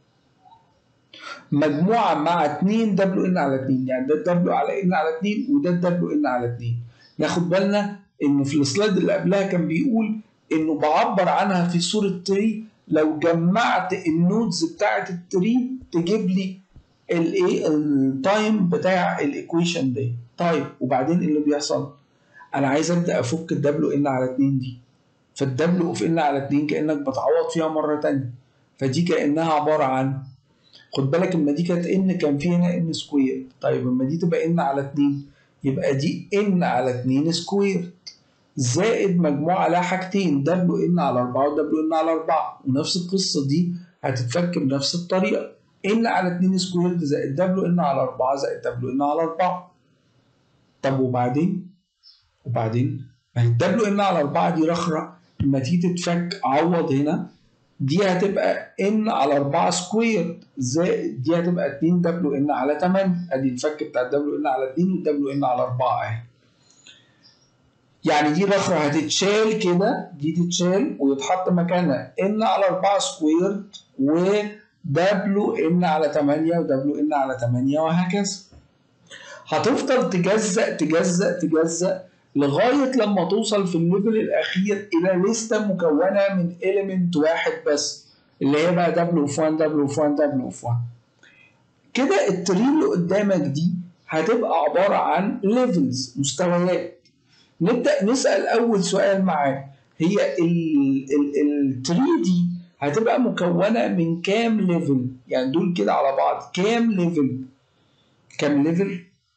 مجموعه مع 2 دبليو ان على 2 يعني ده الدبليو على ان على 2 وده الدبليو ان على 2 ناخد بالنا ان في السلايد اللي قبلها كان بيقول انه بعبر عنها في صوره تري لو جمعت النودز بتاعه التري تجيب لي الايه التايم بتاع الايكويشن دي طيب وبعدين ايه اللي بيحصل انا عايز ابدا افك الدبليو ان على 2 دي فالدبليو اوف ان على 2 كانك بتعوض فيها مره ثانيه فدي كانها عباره عن خد بالك اما دي كانت ان كان في هنا ان سكوير طيب اما دي تبقى ان على 2 يبقى دي ان على 2 سكوير زائد مجموعه لها حاجتين دبليو ان على 4 ودبليو ان على 4 ونفس القصه دي هتتفك بنفس الطريقه ان على 2 سكويرد زائد دبليو ان على 4 زائد دبليو ان على 4 طب وبعدين وبعدين ما هي الدبليو ان على 4 دي رخرة لما تيجي تتفك عوض هنا دي هتبقى ان على 4 سكوير زائد دي هتبقى 2 دبليو ان على 8 ادي الفك بتاع الدبليو ان على 2 والدبليو ان على 4 اهي يعني دي رخرة هتتشال كده دي تتشال ويتحط مكانها ان على 4 سكوير و دبليو ان على 8 ودبليو ان على 8 وهكذا هتفضل تجزأ تجزأ تجزأ لغاية لما توصل في الليفل الأخير إلى لستة مكونة من إيليمنت واحد بس اللي هي بقى دبليو اوف 1 دبليو اوف 1 دبليو اوف 1 كده التري اللي قدامك دي هتبقى عبارة عن ليفلز مستويات نبدأ نسأل أول سؤال معاه هي التري دي هتبقى مكونة من كام ليفل يعني دول كده على بعض كام ليفل كام ليفل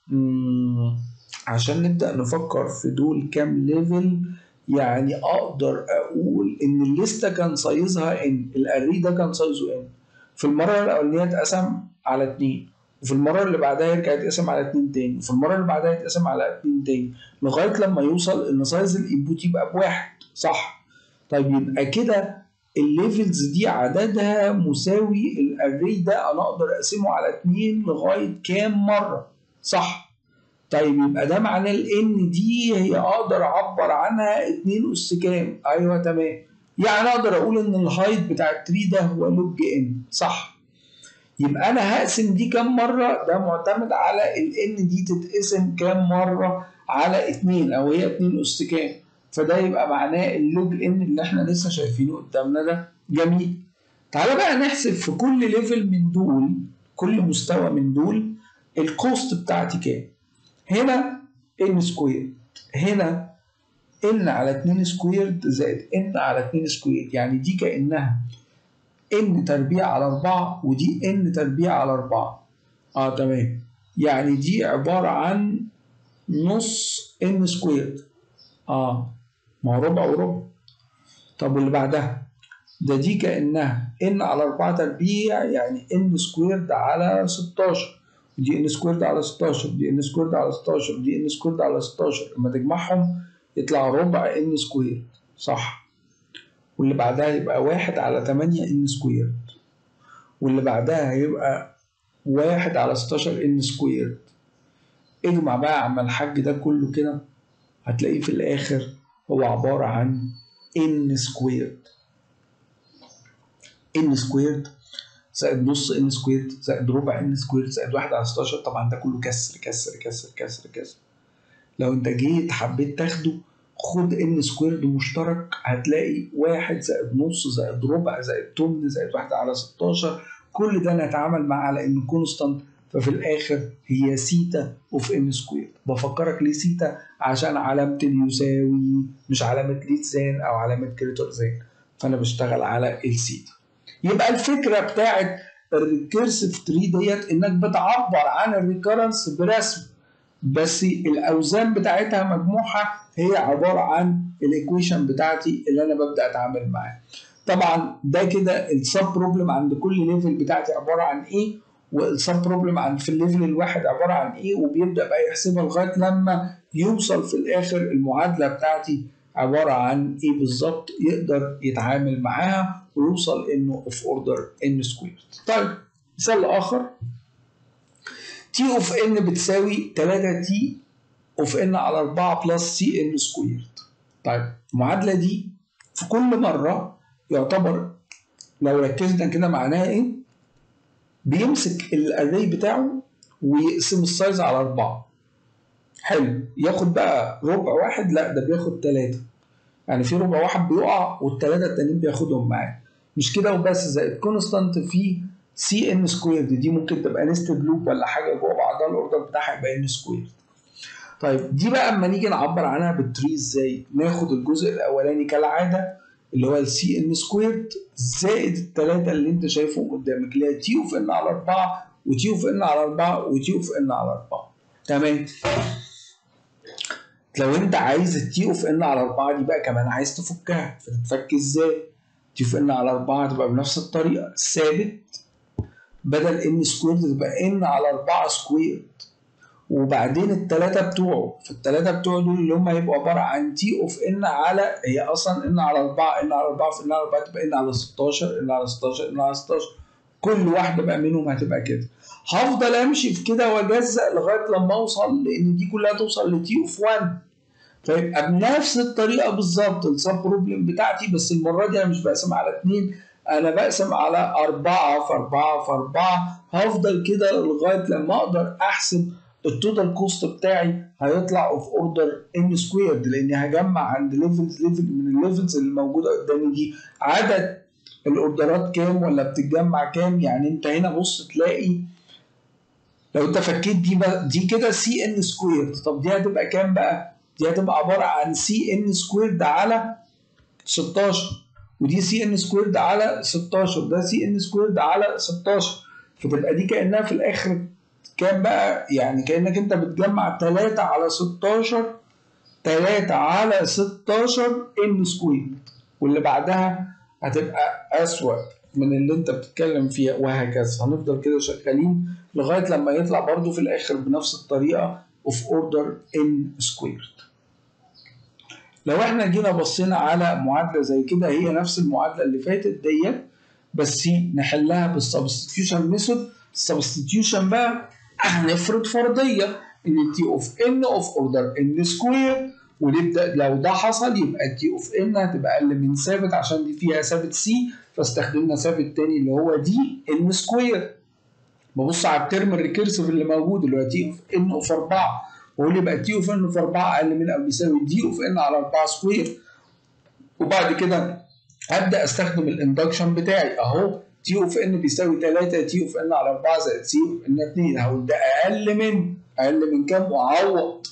عشان نبدأ نفكر في دول كام ليفل يعني اقدر اقول ان الليسته كان سايزها ان الاري ده كان سايزه ان في المره الاولانيه اتقسم على اتنين وفي المره اللي بعدها يرجع يتقسم على اتنين تاني وفي المره اللي بعدها يتقسم على اتنين تاني لغايه لما يوصل ان سايز الانبوت يبقى بواحد صح طيب يبقى كده الليفلز دي عددها مساوي الاري ده انا اقدر اقسمه على اتنين لغايه كام مره صح طيب يبقى ده معناه الان دي هي اقدر اعبر عنها 2 اس كام ايوه تمام يعني اقدر اقول ان الهايت بتاع التري ده هو لوج ان صح يبقى انا هقسم دي كام مره ده معتمد على الان دي تتقسم كام مره على 2 او هي 2 اس كام فده يبقى معناه اللوج ان اللي احنا لسه شايفينه قدامنا ده جميل تعالى بقى نحسب في كل ليفل من دول كل مستوى من دول الكوست بتاعتي كام هنا ان سكوير هنا ان على 2 سكوير زائد ان على 2 سكوير يعني دي كانها ان تربيع على 4 ودي ان تربيع على 4 اه تمام يعني دي عباره عن نص ان سكوير اه ما هو ربع وربع طب واللي بعدها ده دي كانها ان على 4 تربيع يعني ان سكوير على 16 دي ان سكويرد على 16 دي ان سكويرد على 16 دي ان سكويرد على 16 لما تجمعهم يطلع ربع ان سكوير صح واللي بعدها يبقى واحد على 8 ان سكوير واللي بعدها هيبقى واحد على 16 ان سكوير اجمع بقى عم الحاج ده كله كده هتلاقيه في الاخر هو عبارة عن ان سكويرد ان سكويرد زائد نص ان سكويرد زائد ربع ان سكويرد زائد واحد على 16 طبعا ده كله كسر كسر كسر كسر كسر لو انت جيت حبيت تاخده خد ان سكويرد مشترك هتلاقي واحد زائد نص زائد ربع زائد تمن زائد واحد على 16 كل ده نتعامل معاه على انه كونستانت ففي الاخر هي سيتا اوف ان سكويرد بفكرك ليه سيتا عشان علامة اليساوي مش علامة ليت زان او علامة كريتور زان فانا بشتغل على السيتا يبقى الفكره بتاعت الريكيرسيف تري ديت انك بتعبر عن الريكرنس برسم بس الاوزان بتاعتها مجموعها هي عباره عن الايكويشن بتاعتي اللي انا ببدا اتعامل معاه طبعا ده كده السب بروبلم عند كل ليفل بتاعتي عباره عن ايه والسب بروبلم عند في الليفل الواحد عباره عن ايه وبيبدا بقى يحسبها لغايه لما يوصل في الاخر المعادله بتاعتي عباره عن ايه بالظبط يقدر يتعامل معاها ويوصل انه اوف اوردر ان سكوير طيب مثال اخر تي اوف ان بتساوي 3 تي اوف ان على 4 بلس سي ان سكوير طيب المعادله دي في كل مره يعتبر لو ركزنا كده معناها ايه بيمسك الاري بتاعه ويقسم السايز على 4 حلو ياخد بقى ربع واحد لا ده بياخد ثلاثة يعني في ربع واحد بيقع والثلاثة التانيين بياخدهم معاه مش كده وبس زائد كونستانت في سي ان سكويرد دي ممكن تبقى نستد لوب ولا حاجه جوه بعضها الاوردر بتاعها يبقى ان سكويرد طيب دي بقى اما نيجي نعبر عنها بالتري ازاي ناخد الجزء الاولاني كالعاده اللي هو السي ان سكويرد زائد الثلاثه اللي انت شايفهم قدامك اللي هي تي اوف ان على 4 وتي اوف ان على 4 وتي اوف ان على 4 تمام لو انت عايز التي اوف ان على 4 دي بقى كمان عايز تفكها فتتفك ازاي؟ تي اوف ان على 4 تبقى بنفس الطريقه ثابت بدل ان سكويرد تبقى ان على 4 سكويرد وبعدين الثلاثه بتوعه فالثلاثه بتوعه دول اللي هم هيبقوا عباره عن تي اوف ان على هي اصلا ان على 4 ان على 4 في ان على 4 تبقى ان على 16 ان على 16 ان على 16 كل واحده بقى منهم هتبقى كده هفضل امشي في كده واجزأ لغايه لما اوصل لان دي كلها توصل لتي اوف 1 فيبقى بنفس الطريقه بالظبط السب بروبلم بتاعتي بس المره دي انا مش بقسم على 2 انا بقسم على 4 في 4 في 4 هفضل كده لغايه لما اقدر احسب التوتال كوست بتاعي هيطلع اوف اوردر ان سكويرد لاني هجمع عند ليفلز ليفل من الليفلز اللي موجوده قدامي دي عدد الاوردرات كام ولا بتتجمع كام يعني انت هنا بص تلاقي لو انت فكيت دي بقى دي كده سي ان سكويرد طب دي هتبقى كام بقى؟ دي هتبقى عباره عن سي ان سكويرد على 16 ودي سي ان سكويرد على 16 ده سي ان سكويرد على 16 فتبقى دي كانها في الاخر كام بقى يعني كانك انت بتجمع 3 على 16 3 على 16 ان سكويرد واللي بعدها هتبقى اسوأ من اللي انت بتتكلم فيها وهكذا هنفضل كده شغالين لغايه لما يطلع برضو في الاخر بنفس الطريقه اوف اوردر ان سكويرد لو احنا جينا بصينا على معادله زي كده هي نفس المعادله اللي فاتت ديت بس نحلها بالسبستيوشن ميثود السبستيوشن بقى هنفرض فرضيه ان تي اوف ان اوف اوردر ان سكوير ونبدا لو ده حصل يبقى تي اوف ان هتبقى اقل من ثابت عشان دي فيها ثابت سي فاستخدمنا ثابت تاني اللي هو دي ان سكوير ببص على الترم الريكيرسيف اللي موجود اللي هو تي اوف ان اوف 4 واقول يبقى تي اوف ان اوف 4 اقل من او بيساوي دي اوف ان على 4 سكوير وبعد كده ابدا استخدم الاندكشن بتاعي اهو تي اوف ان بيساوي 3 تي اوف ان على 4 زائد سي اوف ان 2 هقول ده اقل من اقل من كام واعوض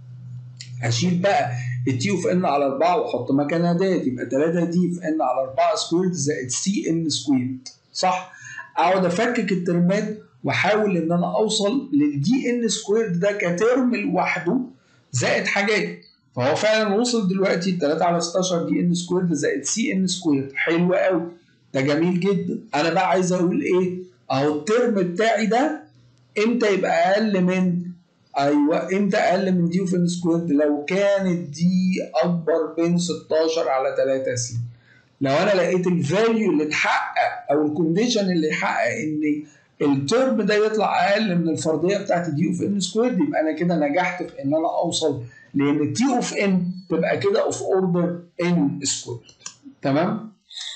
هشيل بقى التي اوف ان على 4 واحط مكانها ديت يبقى 3 دي في ان على 4 سكويرد زائد سي ان سكويرد صح؟ اقعد افكك الترمات واحاول ان انا اوصل للدي ان سكويرد ده كترم لوحده زائد حاجات فهو فعلا وصل دلوقتي 3 على 16 دي ان سكويرد زائد سي ان سكويرد حلو قوي ده جميل جدا انا بقى عايز اقول ايه اهو الترم بتاعي ده امتى يبقى اقل من ايوه امتى اقل من دي اوف ان سكويرد لو كانت دي اكبر من 16 على 3 سي لو انا لقيت الفاليو اللي اتحقق او الكونديشن اللي يحقق ان الترم ده يطلع اقل من الفرضيه بتاعت دي اوف ان سكويرد يبقى انا كده نجحت في ان انا اوصل لان تي اوف ان تبقى كده اوف اوردر ان سكويرد تمام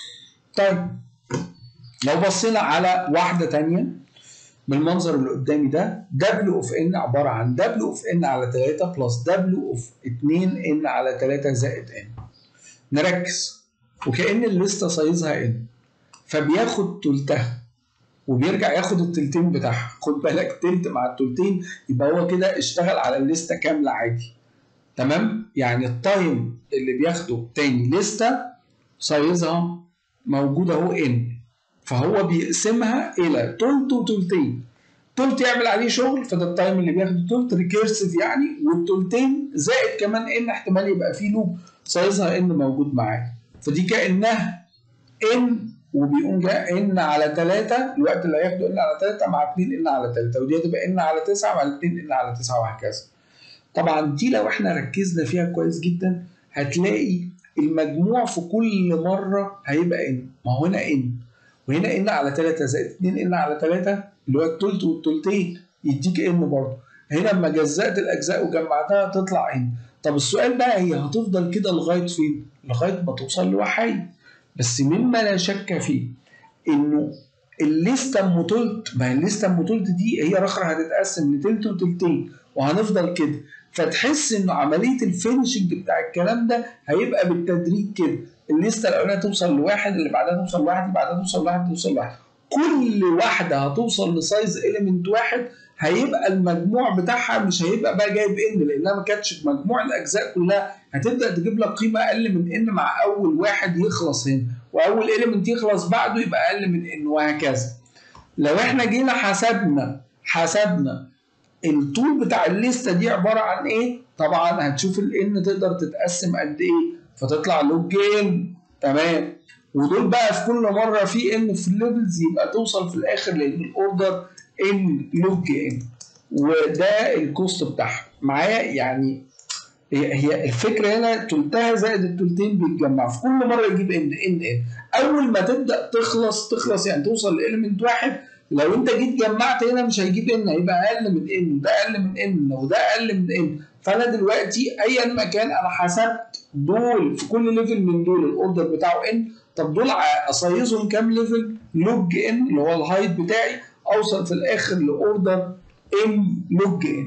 طيب لو بصينا على واحده تانية بالمنظر اللي قدامي ده دبليو اوف ان عباره عن دبليو اوف ان على 3 بلس دبليو اوف 2 ان على 3 زائد ان نركز وكأن الليسته سايزها ان فبياخد تلتها وبيرجع ياخد التلتين بتاعها خد بالك تلت مع التلتين يبقى هو كده اشتغل على الليسته كامله عادي تمام يعني التايم اللي بياخده تاني ليسته سايزها موجود اهو ان فهو بيقسمها الى تلت وتلتين تلت يعمل عليه شغل فده التايم اللي بياخده تلت ريكيرسيف يعني والتلتين زائد كمان ان احتمال يبقى فيه لوب سايزها ان موجود معاه فدي كانها ان وبيقوم جاء ان على 3 الوقت اللي هياخده ان على 3 مع 2 ان على 3 ودي هتبقى ان على 9 مع 2 ان على 9 وهكذا طبعا دي لو احنا ركزنا فيها كويس جدا هتلاقي المجموع في كل مره هيبقى ان ما هو هنا ان وهنا ان على 3 زائد 2 ان على 3 اللي هو التلت والتلتين يديك ان برضه هنا لما جزأت الاجزاء وجمعتها تطلع ان طب السؤال بقى هي هتفضل كده لغايه فين؟ لغايه ما توصل لوحيد بس مما لا شك فيه انه الليسته ام تلت ما هي الليسته ام تلت دي هي الاخرى هتتقسم لتلت وتلتين وهنفضل كده فتحس انه عمليه الفينشنج بتاع الكلام ده هيبقى بالتدريج كده الليسته الاولانيه توصل لواحد اللي بعدها توصل لواحد اللي بعدها توصل لواحد توصل لواحد كل واحده هتوصل لسايز اليمنت واحد هيبقى المجموع بتاعها مش هيبقى بقى جايب ان لانها ما كانتش مجموع الاجزاء كلها هتبدا تجيب لك قيمه اقل من ان مع اول واحد يخلص هنا واول اليمنت يخلص بعده يبقى اقل من ان وهكذا لو احنا جينا حسبنا حسبنا الطول بتاع الليسته دي عباره عن ايه طبعا هتشوف الان تقدر تتقسم قد ايه فتطلع لوج جيم تمام ودول بقى في كل مره في ان في الليفلز يبقى توصل في الاخر لان الاوردر ان لوج ان وده الكوست بتاعها معايا يعني هي هي الفكره هنا تلتها زائد التلتين بيتجمعوا في كل مره يجيب ان ان ان اول ما تبدا تخلص تخلص يعني توصل لاليمنت واحد لو انت جيت جمعت هنا مش هيجيب ان هيبقى اقل من ان وده اقل من ان وده اقل من ان فانا دلوقتي ايا ما كان انا حسبت دول في كل ليفل من دول الاوردر بتاعه ان طب دول اصيزهم كام ليفل لوج ان اللي هو الهايت بتاعي اوصل في الاخر لاوردر ام لوج ان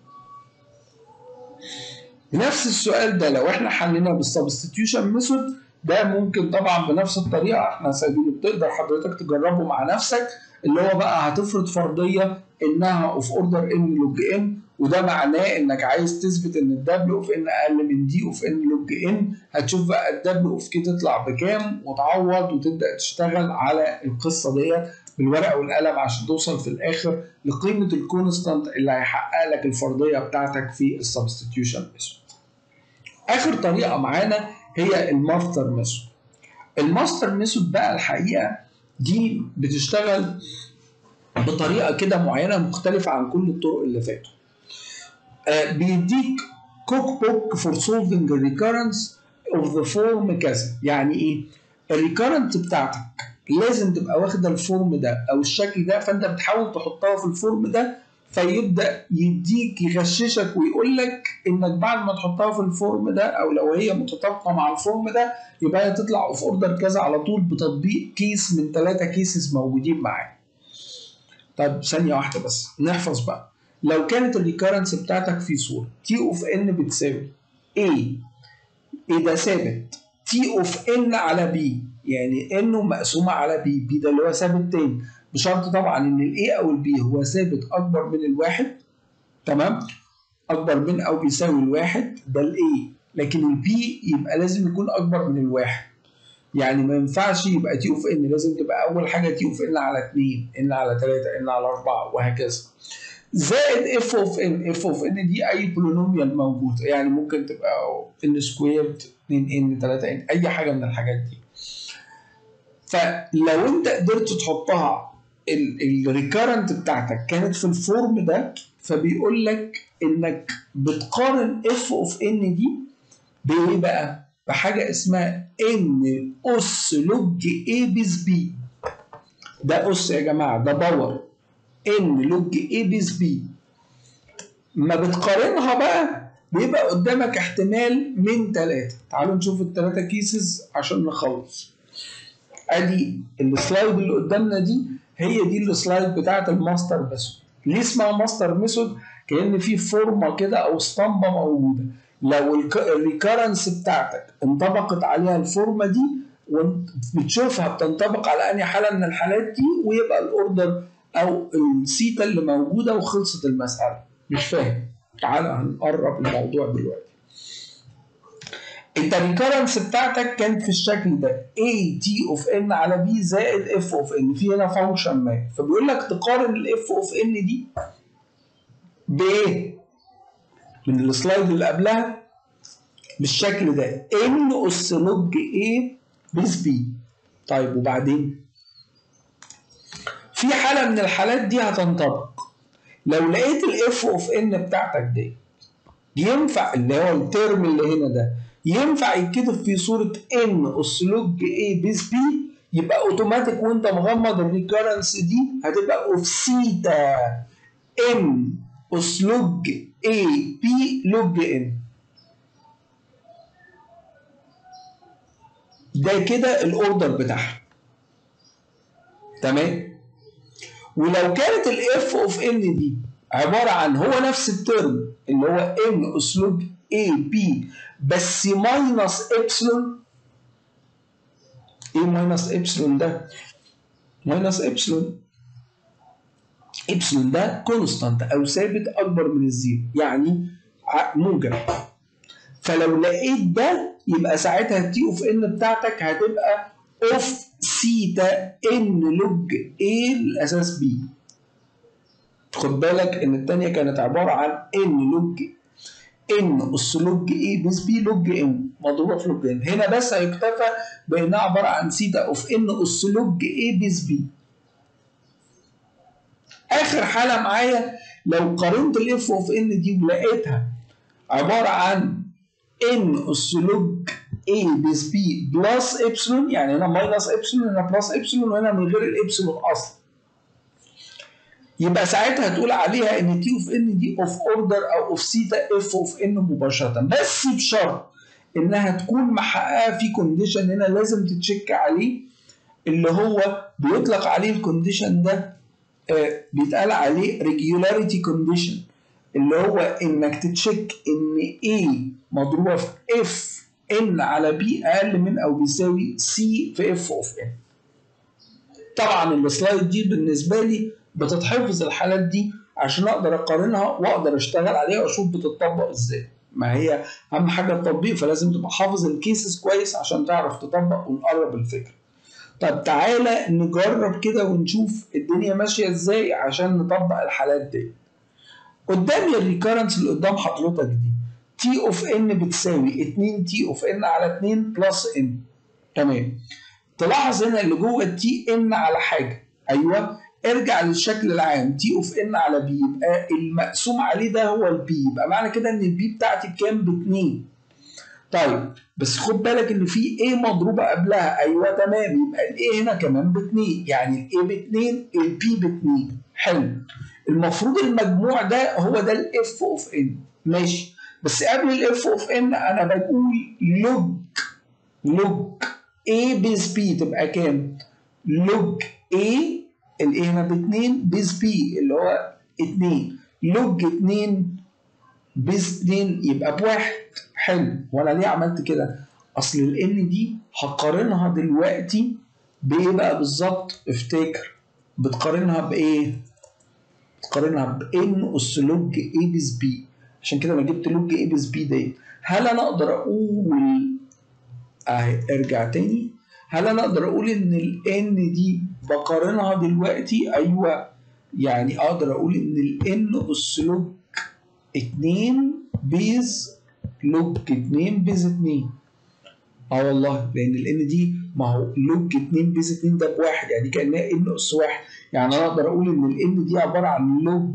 نفس السؤال ده لو احنا حليناه بالسبستيتيوشن ميثود ده ممكن طبعا بنفس الطريقه احنا سايبينه تقدر حضرتك تجربه مع نفسك اللي هو بقى هتفرض فرضيه انها اوف اوردر ان لوج ان وده معناه انك عايز تثبت ان الدبليو اوف ان اقل من دي اوف ان لوج ان هتشوف بقى الدبليو اوف كي تطلع بكام وتعوض وتبدا تشتغل على القصه ديت بالورقه والقلم عشان توصل في الاخر لقيمه الكونستانت اللي هيحقق لك الفرضيه بتاعتك في السبستيتيوشن ميثود. اخر طريقه معانا هي الماستر ميثود. الماستر ميثود بقى الحقيقه دي بتشتغل بطريقه كده معينه مختلفه عن كل الطرق اللي فاتوا. آه بيديك كوك بوك فور سولفنج الريكرنس اوف ذا فورم كذا يعني ايه؟ الريكرنت بتاعتك لازم تبقى واخده الفورم ده او الشكل ده فانت بتحاول تحطها في الفورم ده فيبدا يديك يغششك ويقول لك انك بعد ما تحطها في الفورم ده او لو هي متطابقه مع الفورم ده يبقى هي تطلع اوف اوردر كذا على طول بتطبيق كيس من ثلاثه كيسز موجودين معاك. طيب ثانيه واحده بس نحفظ بقى لو كانت الريكرنس بتاعتك في صوره تي اوف ان بتساوي ايه ايه ده ثابت تي اوف ان على بي يعني انه مقسومه على بي بي ده اللي هو ثابت تاني بشرط طبعا ان الاي او البي هو ثابت اكبر من الواحد تمام اكبر من او بيساوي الواحد ده الاي لكن البي يبقى لازم يكون اكبر من الواحد يعني ما ينفعش يبقى تي اوف ان لازم تبقى اول حاجه تي اوف ان على 2 ان على 3 ان على 4 وهكذا زائد اف اوف ان اف اوف ان دي اي بولينوميال موجود يعني ممكن تبقى ان سكويرد 2 ان 3 ان اي حاجه من الحاجات دي فلو انت قدرت تحطها الريكارنت بتاعتك كانت في الفورم ده فبيقول لك انك بتقارن اف اوف ان دي بايه بقى؟ بحاجه اسمها ان اس لوج اي بيز بي ده اس يا جماعه ده باور ان لوج اي بيز بي ما بتقارنها بقى بيبقى قدامك احتمال من ثلاثة تعالوا نشوف الثلاثة كيسز عشان نخلص ادي السلايد اللي قدامنا دي هي دي السلايد بتاعت الماستر ميثود ليه اسمها ماستر ميثود كان في فورمه كده او اسطمبه موجوده لو الريكرنس بتاعتك انطبقت عليها الفورمه دي وبتشوفها بتنطبق على انهي حاله من الحالات دي ويبقى الاوردر او السيتا اللي موجوده وخلصت المساله مش فاهم تعال هنقرب الموضوع دلوقتي انت الريكرنس بتاعتك كانت في الشكل ده a t اوف n على b زائد f اوف n في هنا فانكشن ما فبيقول لك تقارن الاف اوف n دي بايه؟ من السلايد اللي قبلها بالشكل ده n اس لوج a بلس b طيب وبعدين في حاله من الحالات دي هتنطبق لو لقيت الاف اوف n بتاعتك دي ينفع اللي هو الترم اللي هنا ده ينفع يتكتب في صورة ان اسلوج A بيس بي يبقى اوتوماتيك وانت مغمض الريكرنس دي هتبقى اوف سيتا ان اسلوج A بي لوج ان ده كده الاوردر بتاعها تمام ولو كانت الاف اوف ان دي عباره عن هو نفس الترم اللي هو ان اسلوب اي بي بس ماينس ابسلون ايه ماينس ابسلون ده؟ ماينس ابسلون ابسلون ده كونستانت او ثابت اكبر من الزيرو يعني موجب فلو لقيت ده يبقى ساعتها التي اوف ان بتاعتك هتبقى اوف سيتا ان لوج ايه الاساس بي خد بالك ان الثانيه كانت عباره عن ان لوج ان اس لوج اي بلس بي لوج ان مضروبه في لوج ان هنا بس هيكتفى بانها عباره عن سيتا اوف ان اس لوج اي بلس بي اخر حاله معايا لو قارنت الاف اوف ان دي ولقيتها عباره عن ان اس لوج اي بلس بي بلس ابسلون يعني هنا ماينس ابسلون هنا بلس ابسلون وهنا من غير الابسلون اصلا يبقى ساعتها تقول عليها ان تي اوف ان دي اوف اوردر او اوف سيتا اف اوف ان مباشره بس بشرط انها تكون محققه في كونديشن هنا لازم تتشيك عليه اللي هو بيطلق عليه الكونديشن ده آه بيتقال عليه ريجولاريتي كونديشن اللي هو انك تتشيك ان A مضروبه في اف ان على B اقل من او بيساوي سي في اف اوف ان طبعا السلايد دي بالنسبه لي بتتحفظ الحالات دي عشان اقدر اقارنها واقدر اشتغل عليها واشوف بتطبق ازاي ما هي اهم حاجه التطبيق فلازم تبقى حافظ الكيسز كويس عشان تعرف تطبق ونقرب الفكره طب تعالى نجرب كده ونشوف الدنيا ماشيه ازاي عشان نطبق الحالات دي قدامي الريكارنس اللي قدام حضرتك دي تي اوف ان بتساوي 2 تي اوف ان على 2 بلس ان تمام تلاحظ هنا اللي جوه التي ان على حاجه ايوه ارجع للشكل العام تي اوف ان على بي يبقى المقسوم عليه ده هو البي يبقى معنى كده ان البي بتاعتي بكام؟ ب 2 طيب بس خد بالك ان في ايه مضروبه قبلها ايوه تمام يبقى الايه هنا كمان ب 2 يعني الايه ب 2 البي ب 2 حلو المفروض المجموع ده هو ده الاف اوف ان ماشي بس قبل الاف اوف ان انا بقول لوج لوج A بيز بي تبقى كام؟ لوج A الايه هنا ب 2 بيز بي اللي هو 2 لوج 2 بيز 2 يبقى بواحد حلو وانا ليه عملت كده؟ اصل الان دي هقارنها دلوقتي بايه بقى بالظبط؟ افتكر بتقارنها بايه؟ بتقارنها بان اس لوج A بيز بي عشان كده انا جبت لوج A بيز بي ديت هل انا اقدر اقول اهي ارجع تاني هل انا اقدر اقول ان الان دي بقارنها دلوقتي ايوه يعني اقدر اقول ان الان اس لوج 2 بيز لوج 2 بيز 2 اه والله لان الان دي ما هو لوج 2 بيز 2 ده بواحد يعني كانها ان اس واحد يعني انا اقدر اقول ان الان دي عباره عن لوج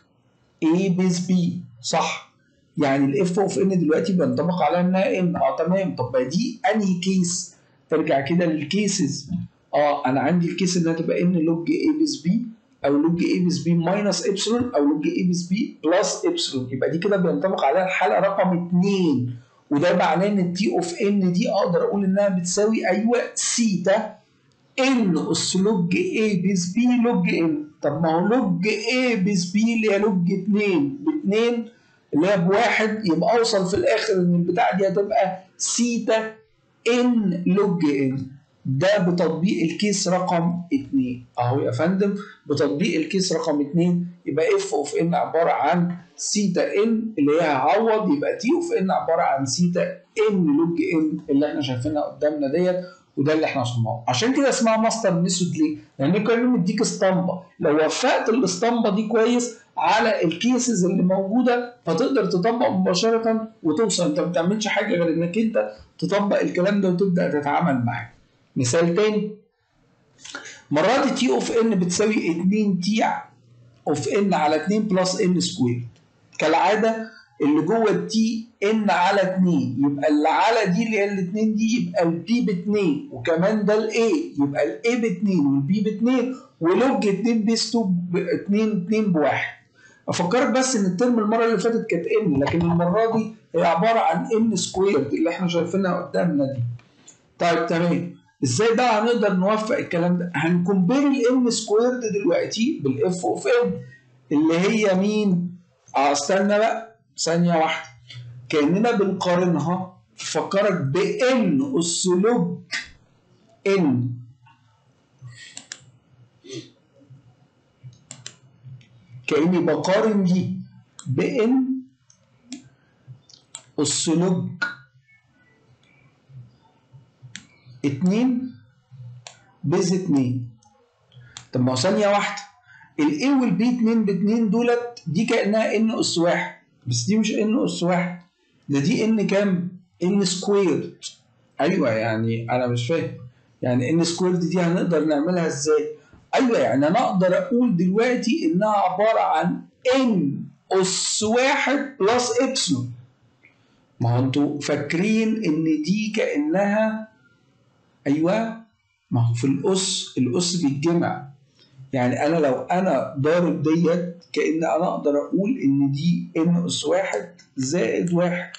A بيز بي صح يعني الاف اوف ان دلوقتي بينطبق عليها انها ان اه تمام طب ما دي انهي كيس ترجع كده للكيسز اه انا عندي الكيس انها تبقى ان لوج اي بيس بي او لوج اي بيس بي ماينس ابسلون او لوج اي بيس بي بلس ابسلون يبقى دي كده بينطبق عليها الحاله رقم 2 وده معناه ان التي اوف ان دي اقدر اقول انها بتساوي ايوه سيتا ان اس لوج اي بيس بي لوج ان طب ما هو لوج اي بيس بي اللي هي لوج 2 ب 2 اللي هي بواحد يبقى اوصل في الاخر ان البتاعه دي هتبقى سيتا ان لوج ان ده بتطبيق الكيس رقم 2 اهو يا فندم بتطبيق الكيس رقم 2 يبقى اف اوف ان عباره عن سيتا ان اللي هي هعوض يبقى تي اوف ان عباره عن سيتا ان لوج ان اللي احنا شايفينها قدامنا ديت وده اللي احنا وصلناه عشان كده اسمها ماستر ميثود ليه؟ لان كان مديك اسطمبه لو وفقت الاسطمبه دي كويس على الكيسز اللي موجوده فتقدر تطبق مباشره وتوصل انت ما بتعملش حاجه غير انك انت تطبق الكلام ده وتبدا تتعامل معاه. مثال تاني مرات تي اوف ان بتساوي 2 تي اوف ان على 2 بلس ان سكوير كالعاده اللي جوه التي ان على 2 يبقى اللي على دي اللي هي الاثنين دي يبقى البي ب 2 وكمان ده الاي يبقى الاي ب 2 والبي ب 2 ولوج 2 بيس 2 ب 2 2 بواحد افكرك بس ان الترم المره اللي فاتت كانت ان لكن المره دي هي عباره عن ان سكوير اللي احنا شايفينها قدامنا دي طيب تمام ازاي بقى هنقدر نوفق الكلام ده هنكمبير الان سكوير دلوقتي بالاف اوف ان اللي هي مين اه استنى بقى ثانيه واحده كاننا بنقارنها فكرك بان اس لوج ان كاني بقارن دي بان اس لوج اتنين بيز اتنين طب ما هو ثانية واحدة الاي والبي اتنين باتنين دولت دي كأنها ان اس واحد بس دي مش ان اس واحد ده دي ان كام؟ ان سكويرد ايوه يعني انا مش فاهم يعني ان سكويرد دي هنقدر نعملها ازاي؟ ايوه يعني انا اقدر اقول دلوقتي انها عباره عن ان اس واحد بلس ابسلون ما هو انتوا فاكرين ان دي كانها ايوه ما هو في الاس الاس بيتجمع يعني انا لو انا ضارب ديت كان انا اقدر اقول ان دي ان اس واحد زائد واحد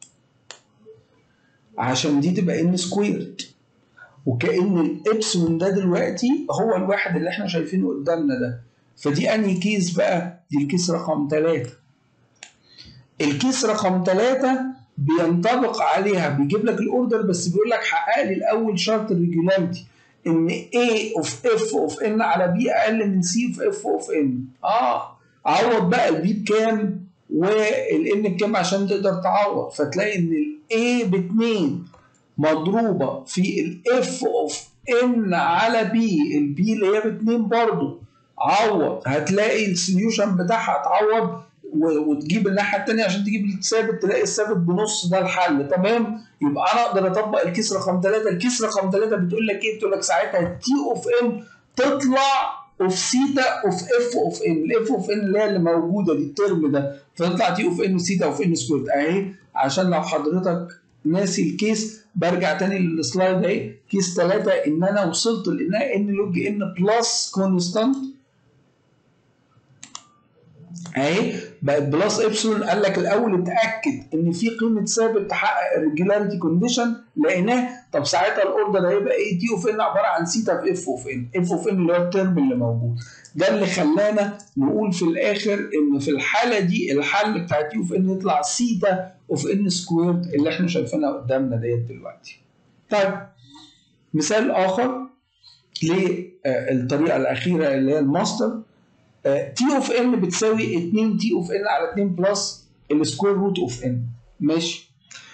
عشان دي تبقى ان سكويرد وكأن الإبسلون ده دلوقتي هو الواحد اللي احنا شايفينه قدامنا ده فدي أنهي كيس بقى؟ دي الكيس رقم ثلاثة الكيس رقم ثلاثة بينطبق عليها بيجيب لك الأوردر بس بيقول لك حقق لي الأول شرط الريجولاريتي إن A اوف F اوف N على B أقل من C في F اوف N آه عوض بقى البي بكام والN بكام عشان تقدر تعوض فتلاقي إن الA باتنين مضروبة في الاف اوف ان على بي البي اللي هي باتنين برضو عوض هتلاقي السوليوشن بتاعها تعوض وتجيب الناحية التانية عشان تجيب الثابت تلاقي الثابت بنص ده الحل تمام يبقى انا اقدر اطبق الكيس رقم ثلاثة الكيس رقم ثلاثة بتقول لك ايه بتقول لك ساعتها تي اوف ان تطلع اوف سيتا اوف اف اوف ان الاف اوف ان اللي هي اللي موجوده دي الترم ده فتطلع تي اوف ان سيتا اوف ان سكويرد اهي عشان لو حضرتك ناسي الكيس برجع تاني للسلايد اهي كيس 3 ان انا وصلت لانها ان لوج ان بلس كونستانت اهي بقت بلس ابسلون قال لك الاول اتاكد ان في قيمه ثابت تحقق الريجولاريتي كونديشن لقيناه طب ساعتها الاوردر هيبقى ايه تي اوف ان عباره عن سيتا في اف اوف ان اف اوف ان اللي هو الترم اللي موجود ده اللي خلانا نقول في الاخر ان في الحاله دي الحل بتاع تي اوف ان يطلع سيتا اوف ان سكويرد اللي احنا شايفينها قدامنا ديت دلوقتي. طيب مثال اخر للطريقه الاخيره اللي هي الماستر تي اوف ان بتساوي 2 تي اوف ان على 2 بلس السكوير روت اوف ان ماشي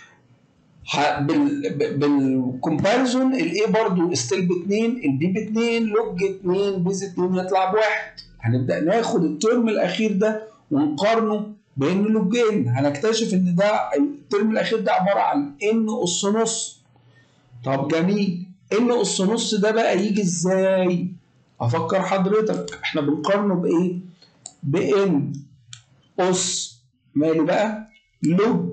بالكومباريزون الاي برضو ستيل ب 2 البي ب 2 لوج 2 بيز 2 يطلع بواحد هنبدا ناخد الترم الاخير ده ونقارنه بان لوج ان هنكتشف ان ده الترم الاخير ده عباره عن ان اس نص طب جميل ان اس نص ده بقى يجي ازاي؟ افكر حضرتك احنا بنقارنه بايه؟ بان اس ماله بقى؟ لوج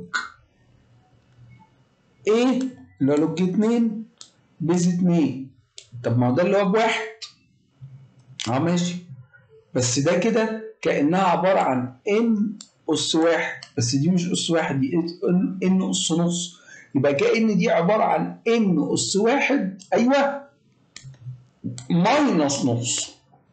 ايه اللي هو لوج 2 بيز 2 طب ما هو ده اللي هو بواحد اه ماشي بس ده كده كانها عباره عن ان اس واحد بس دي مش اس واحد دي ان ان اس نص يبقى كأن دي عبارة عن ان اس واحد ايوه ماينس نص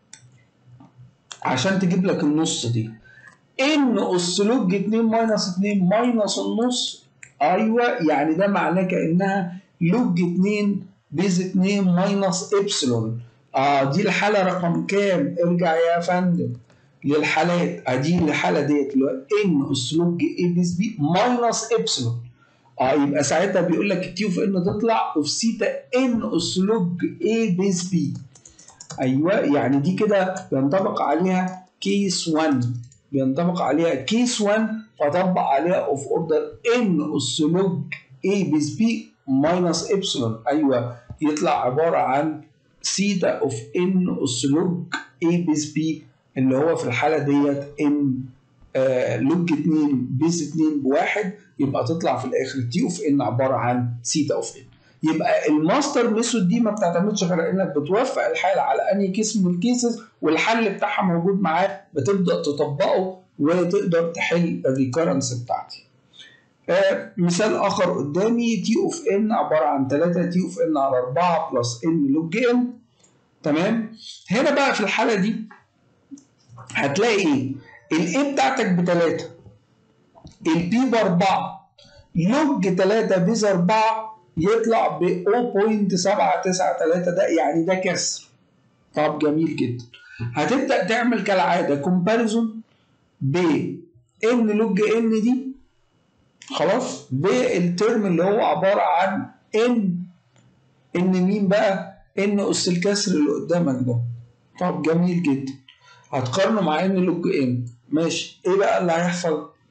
عشان تجيب لك النص دي ان اس لوج 2 ماينس 2 ماينس النص ايوه يعني ده معناه كانها لوج 2 بيز 2 ماينس ابسلون اه دي الحاله رقم كام ارجع يا فندم للحالات ادي الحاله ديت اللي هو ان اس لوج اي بيز بي ماينس ابسلون اه يبقى ساعتها بيقول لك التي اوف ان تطلع اوف سيتا ان اس لوج اي بيز بي ايوه يعني دي كده بينطبق عليها كيس 1 بينطبق عليها كيس 1 فطبق عليها اوف اوردر ان اس لوج اي بيز بي ماينس ابسلون ايوه يطلع عباره عن سيتا اوف ان اس لوج اي بيز بي اللي هو في الحاله ديت ان آه لوج 2 بيز 2 بواحد يبقى تطلع في الاخر تي اوف ان عباره عن سيتا اوف ان يبقى الماستر ميثود دي ما بتعتمدش غير انك بتوفق الحاله على انهي كيس من الكيسز والحل بتاعها موجود معاه بتبدا تطبقه وتقدر تحل الريكرنس بتاعتي. آه مثال اخر قدامي تي اوف ان عباره عن 3 تي اوف ان على 4 بلس ان لوج ان تمام هنا بقى في الحاله دي هتلاقي ايه؟ الاي بتاعتك بتلاتة البي بأربعة لوج تلاتة بيز أربعة يطلع ب 0.793 ده يعني ده كسر طب جميل جدا هتبدأ تعمل كالعادة كومباريزون ب ان لوج ان دي خلاص بالترم اللي هو عبارة عن ان ان مين بقى؟ ان أس الكسر اللي قدامك ده طب جميل جدا هتقارنه مع ان لوج ان ماشي ايه بقى اللي هيحصل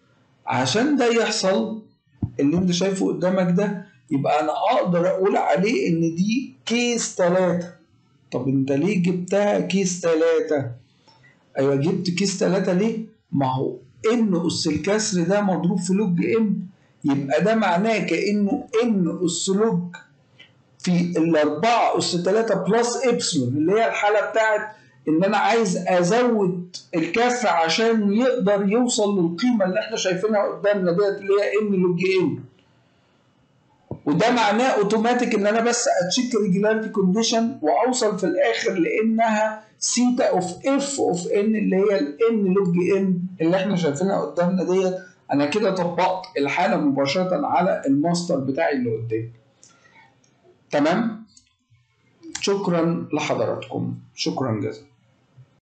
عشان ده يحصل اللي انت شايفه قدامك ده يبقى انا اقدر اقول عليه ان دي كيس 3 طب انت ليه جبتها كيس 3 ايوه جبت كيس 3 ليه ما هو ان اس الكسر ده مضروب في لوج ام يبقى ده معناه كانه ان اس لوج في الأربعة أس 3 بلس إبسلون اللي هي الحالة بتاعت إن أنا عايز أزود الكسر عشان يقدر يوصل للقيمة اللي إحنا شايفينها قدامنا ديت اللي هي إن لوج إن وده معناه اوتوماتيك ان انا بس اتشيك ريجولاريتي كونديشن واوصل في الاخر لانها سيتا اوف اف اوف ان اللي هي الان لوج ان اللي احنا شايفينها قدامنا ديت انا كده طبقت الحاله مباشره على الماستر بتاعي اللي قدامي تمام شكرا لحضراتكم شكرا جزيلا